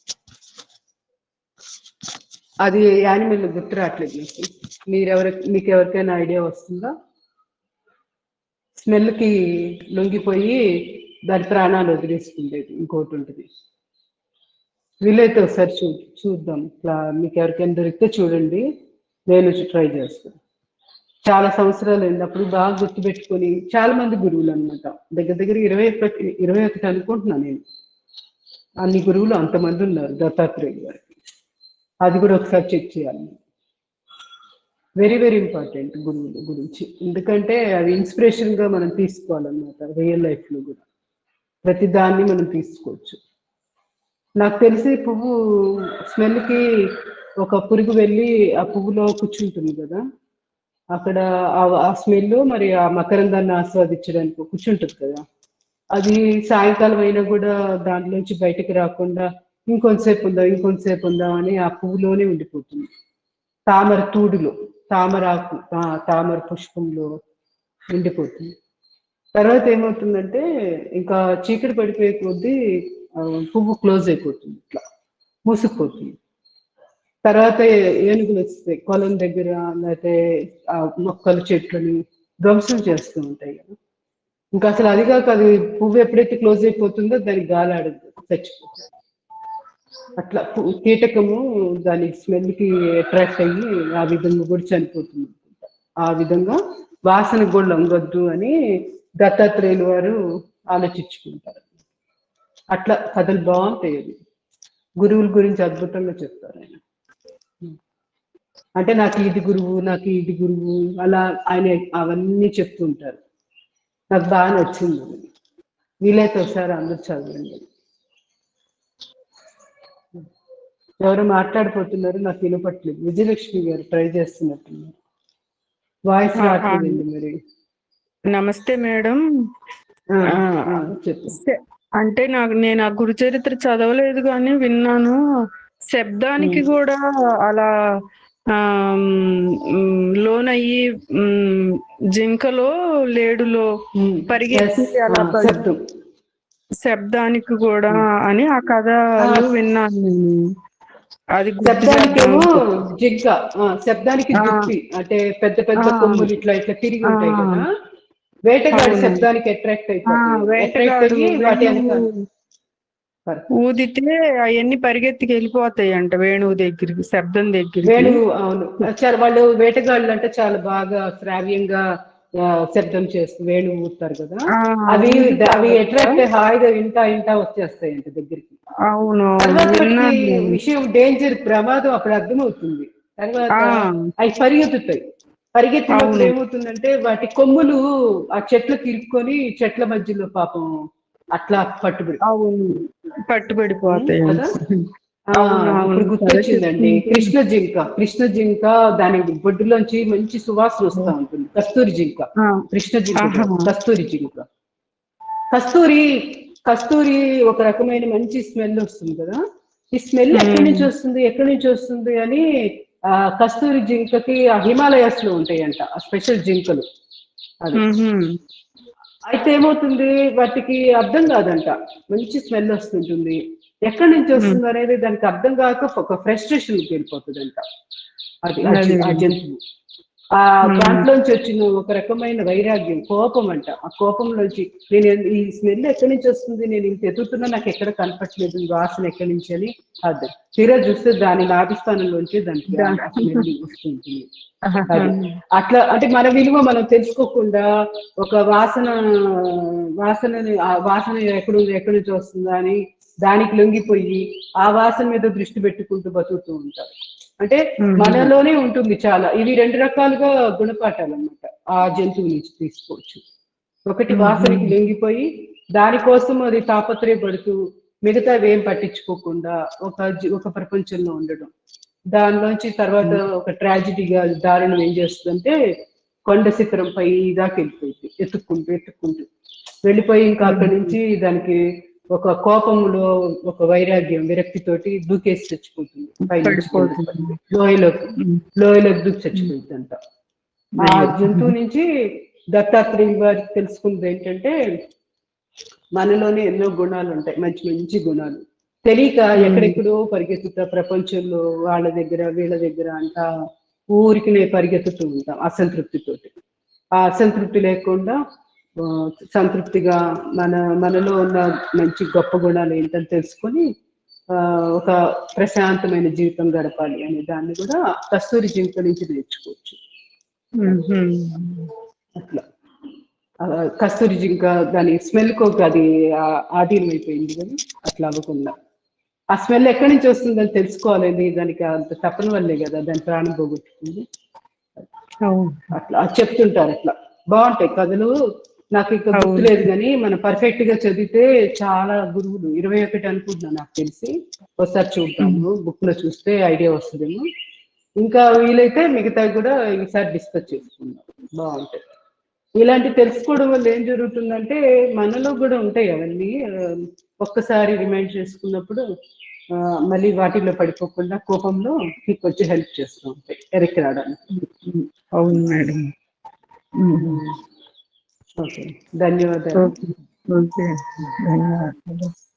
అది యానిమల్ గుర్తు రావట్లేదు మీకు మీరెవరి మీకు ఎవరికైనా ఐడియా వస్తుందా స్మెల్ కి లొంగిపోయి దాని ప్రాణాలు వదిలేసుకుండేది ఇంకోటి ఉంటుంది వీలైతే ఒకసారి చూ చూద్దాం ఇట్లా మీకు ఎవరికైనా దొరికితే చూడండి నేను ట్రై చేస్తాను చాలా సంవత్సరాలు అయింది అప్పుడు బాగా గుర్తుపెట్టుకొని చాలా మంది గురువులు అన్నమాట దగ్గర దగ్గర ఇరవై ఒకటి ఇరవై ఒకటి అనుకుంటున్నాను నేను అన్ని గురువులు అంతమంది ఉన్నారు దత్తాత్రేయులు గారికి అది కూడా ఒకసారి చెక్ చేయాలి వెరీ వెరీ ఇంపార్టెంట్ గురువుల గురించి ఎందుకంటే అది ఇన్స్పిరేషన్ గా మనం తీసుకోవాలన్నమాట రియల్ లైఫ్ లో కూడా ప్రతి దాన్ని మనం తీసుకోవచ్చు నాకు తెలిసి పువ్వు స్మెల్ కి ఒక పురుగు వెళ్ళి ఆ పువ్వులో కూర్చుంటుంది కదా అక్కడ ఆ- ఆ స్మెల్ మరి ఆ మకరందాన్ని ఆస్వాదించడానికి కూర్చుంటుంది కదా అది సాయంకాలం అయినా కూడా దాంట్లోంచి బయటికి రాకుండా ఇంకొంతసేపు ఉందా ఇంకొంతసేపు ఉందా అని ఆ పువ్వులోనే ఉండిపోతుంది తామర తూడులో తామర ఆకు తా- తామర పుష్పంలో ఉండిపోతుంది తర్వాత ఏమవుతుందంటే ఇంకా చీకటి పడిపోయే కొద్దీ ఆ, పువ్వు క్లోజ్ అయిపోతుంది ఇట్లా మూసుకుపోతుంది తర్వాత ఏనుగులు వస్తాయి కొలం దగ్గర లేకపోతే ఆ మొక్కలు చెట్లని ధ్వంసం చేస్తూ ఉంటాయి కదా ఇంకా అసలు అది కాక అది పువ్వు ఎప్పుడైతే క్లోజ్ అయిపోతుందో దానికి గాలి ఆడదు చచ్చిపోతుంది అట్లా పు- కీటకము దాని స్మెల్ కి అట్రాక్ట్ అయ్యి ఆ విధంగా కూడా చనిపోతుంది అనుకుంటా. ఆ విధంగా వాసన కూడా లొంగొద్దు అని దత్తాత్రేయులు వారు ఆలోచించుకుంటారు అట్లా కథలు బాగుంటాయి అవి గురువుల గురించి అద్భుతంగా చెప్తారు ఆయన అంటే నాకు ఇది గురువు నాకు ఇది గురువు అలా ఆయన అవన్నీ చెప్తుంటారు నాకు బాగా నచ్చింది అది. వీలైతే ఒకసారి అందరు చదవండి ఎవరు మాట్లాడిపోతున్నారు నాకు వినపట్లేదు విజయలక్ష్మి గారు ట్రై చేస్తున్నట్టున్నారు వాయిస్ రావట్లేదండి మరి నమస్తే మేడం ఆ, ఆ, ఆ, చెప్పు సె- అంటే నాకు నేను ఆ గురు చరిత్ర చదవలేదు కానీ విన్నాను శబ్దానికి కూడా అలా ఆమ్, మ్, లోనయ్యి మ్, జింకలో లేడులో ఉమ్, పరిగెత్తి yes, అలా ఆ, పడి- శబ్దం శబ్దానికి కూడా అని ఆ కథలు విన్నాను నేను అది గుర్తు శబ్దానికేమో చేద్దాం. జింక ఆ, శబ్దానికి ఆ. దుప్పి అంటే పెద్ద పెద్ద ఆ. కొమ్ములు ఇట్లా ఇట్లా తిరిగి ఉంటాయి ఆ. కదా వేటగాడి అవును. శబ్దానికి అట్రాక్ట్ ఆ, అయిపోతుంది అట్రాక్ట్ వేటగాడు అయ్యి వాటి వేణువు వెనక ఊదితే అవన్నీ పరిగెత్తికి వెళ్ళిపోతాయి అంట వేణువు దగ్గరికి శబ్దం దగ్గరికి వేణువు అవును చాలా వాళ్ళు వేటగాళ్ళు అంటే చాలా బాగా శ్రావ్యంగా ఆ, శబ్దం చేస్తూ వేణువు ఊతారు కదా ఆ, అవి ఊదుతారు అవి కదా. అట్రాక్ట్ హాయిగా వింటా వింటా వచ్చేస్తాయి అంట దగ్గరికి అవును తర్వాత విన్నాను వాటికి నేను. విషయం డేంజర్ ప్రమాదం అప్పుడు అర్థమవుతుంది తర్వాత ఆ. అవి పరిగెత్తుతాయి పరిగెత్తినప్పుడు అవును. ఏమవుతుందంటే వాటి కొమ్ములు ఆ చెట్లకు ఇరుక్కొని చెట్ల మధ్యలో పాపం అట్లా పట్టుబడి అవును పట్టుబడిపోతాయి కదా? ఆ, అవును, అవును. ఇప్పుడు గుర్తొచ్చిందండి సరే, కృష్ణ జింక కృష్ణ జింక దాని బొడ్డులోంచి మంచి సువాసన వస్తూ ఉంటుంది కస్తూరి జింక ఆ, కృష్ణ జింక ఆహా. కాదు, కస్తూరి జింక కస్తూరి కస్తూరి ఒక రకమైన మంచి స్మెల్ వస్తుంది కదా ఈ స్మెల్ ఎక్కడి నుంచి వస్తుంది ఎక్కడి నుంచి వస్తుంది అని ఆ కస్తూరి జింకకి ఆ హిమాలయాస్ లో ఉంటాయంట ఆ స్పెషల్ జింకలు అది మ్మ్హ్మ్. అయితే ఏమవుతుంది వాటికి అర్థం కాదంట మంచి స్మెల్ వస్తుంటుంది ఎక్కడి నుంచి వస్తుంది అనేది దానికి అర్థం కాక ఒక ఫ్రస్ట్రేషన్ వెళ్ళిపోతుంది అంట అది ఆ జి- ఆ జంతువు ఆ దాంట్లోంచి వచ్చిన ఒక రకమైన వైరాగ్యం కోపం అంట ఆ కోపంలోంచి నేను ఎన్- ఈ స్మెల్ ఎక్కడి నుంచి వస్తుంది నేను ఇంత ఎదుగుతున్నా నాకు ఎక్కడ కనపట్లేదు ఈ వాసన ఎక్కడి నుంచి అని అది తీరా చూస్తే దాని నాభిస్థానంలోంచి దానికి ఆ స్మెల్ వస్తుంటుంది అది అట్లా అంటే మన విలువ మనం తెలుసుకోకుండా ఒక వాసన వాసనని ఆ వాసన ఎక్కడ ఎక్కడి నుంచి వస్తుందా అని దానికి లొంగిపోయి ఆ వాసన మీద దృష్టి పెట్టుకుంటూ బతుకుతూ ఉంటారు అంటే మనలోనే ఉంటుంది చాలా ఇవి రెండు రకాలుగా గుణపాఠాలు అన్నమాట ఆ జంతువు నుంచి తీసుకోవచ్చు ఒకటి వాసనకి లొంగిపోయి దానికోసం అది తాపత్రయపడుతూ మిగతా ఏం పట్టించుకోకుండా ఒక జీ- ఒక ప్రపంచంలో ఉండడం దానిలోంచి తర్వాత ఒక ట్రాజిడీగా దారుణం ఏం చేస్తుందంటే కొండ శిఖరం పై దాకా వెళ్ళిపోయింది ఎత్తుక్కుంటూ ఎత్తుక్కుంటూ వెళ్ళిపోయి ఇంకా అక్కడి నుంచి దానికి ఒక కోపంలో ఒక వైరాగ్యం విరక్తితోటి దూకేసి చచ్చిపోతుంది పైనుంచి పడిపోతుంది. లోయలోకి లోయలోకి దూకి చచ్చిపోతుంది అంట ఆ జంతువు నుంచి దత్తాత్రేయ వారికి తెలుసుకుంది ఏంటంటే మనలోనే ఎన్నో గుణాలు ఉంటాయి మంచి మంచి గుణాలు తెలియక ఎక్కడెక్కడో పరిగెత్తుతా ప్రపంచంలో వాళ్ళ దగ్గర వీళ్ళ దగ్గర అంతా ఊరికి నేను పరిగెత్తుతూ ఉంటాం అసంతృప్తితోటి ఆ అసంతృప్తి లేకుండా ఆ, సంతృప్తిగా మన మనలో ఉన్న మంచి గొప్ప గుణాలు ఏంటని తెలుసుకొని ఆ, ఒక ప్రశాంతమైన జీవితం గడపాలి అనే దాన్ని కూడా కస్తూరి జీవితం నుంచి నేర్చుకోవచ్చు అట్లా ఆ, కస్తూరి జింక దాని స్మెల్ కోకి అది ఆ- ఆధీనం అయిపోయింది కదా అట్లా అవ్వకుండా ఆ స్మెల్ ఎక్కడి నుంచి వస్తుందని తెలుసుకోవాలని దానికి అంత తప్పని వల్లే కదా దాని ప్రాణం పోగొట్టుకుంది అట్లా అది చెప్తుంటారు అట్లా బాగుంటాయి కథలు నాకు ఇంకా గుర్తులేదు కానీ మనం పర్ఫెక్ట్ గా చదివితే చాలా గురువులు ఇరవై ఒకటి అనుకుంటున్నా నాకు తెలిసి ఒకసారి చూద్దాము బుక్ లో చూస్తే ఐడియా వస్తుందేమో ఇంకా వీలైతే మిగతావి కూడా ఈసారి డిస్కస్ చేసుకుందాం బాగుంటాయి ఇలాంటి తెలుసుకోవడం వల్ల ఏం జరుగుతుందంటే మనలో కూడా ఉంటాయి అవన్నీ ఆ, ఒక్కసారి రిమైండ్ చేసుకున్నప్పుడు ఆ, మళ్ళీ వాటిలో పడిపోకుండా కోపంలో మీకు వచ్చి హెల్ప్ చేస్తూ ఉంటాయి ఎరక్కి రావడానికి అవును మేడం ఓకే ధన్యవాదాలు ఓకే ధన్యవాదాలు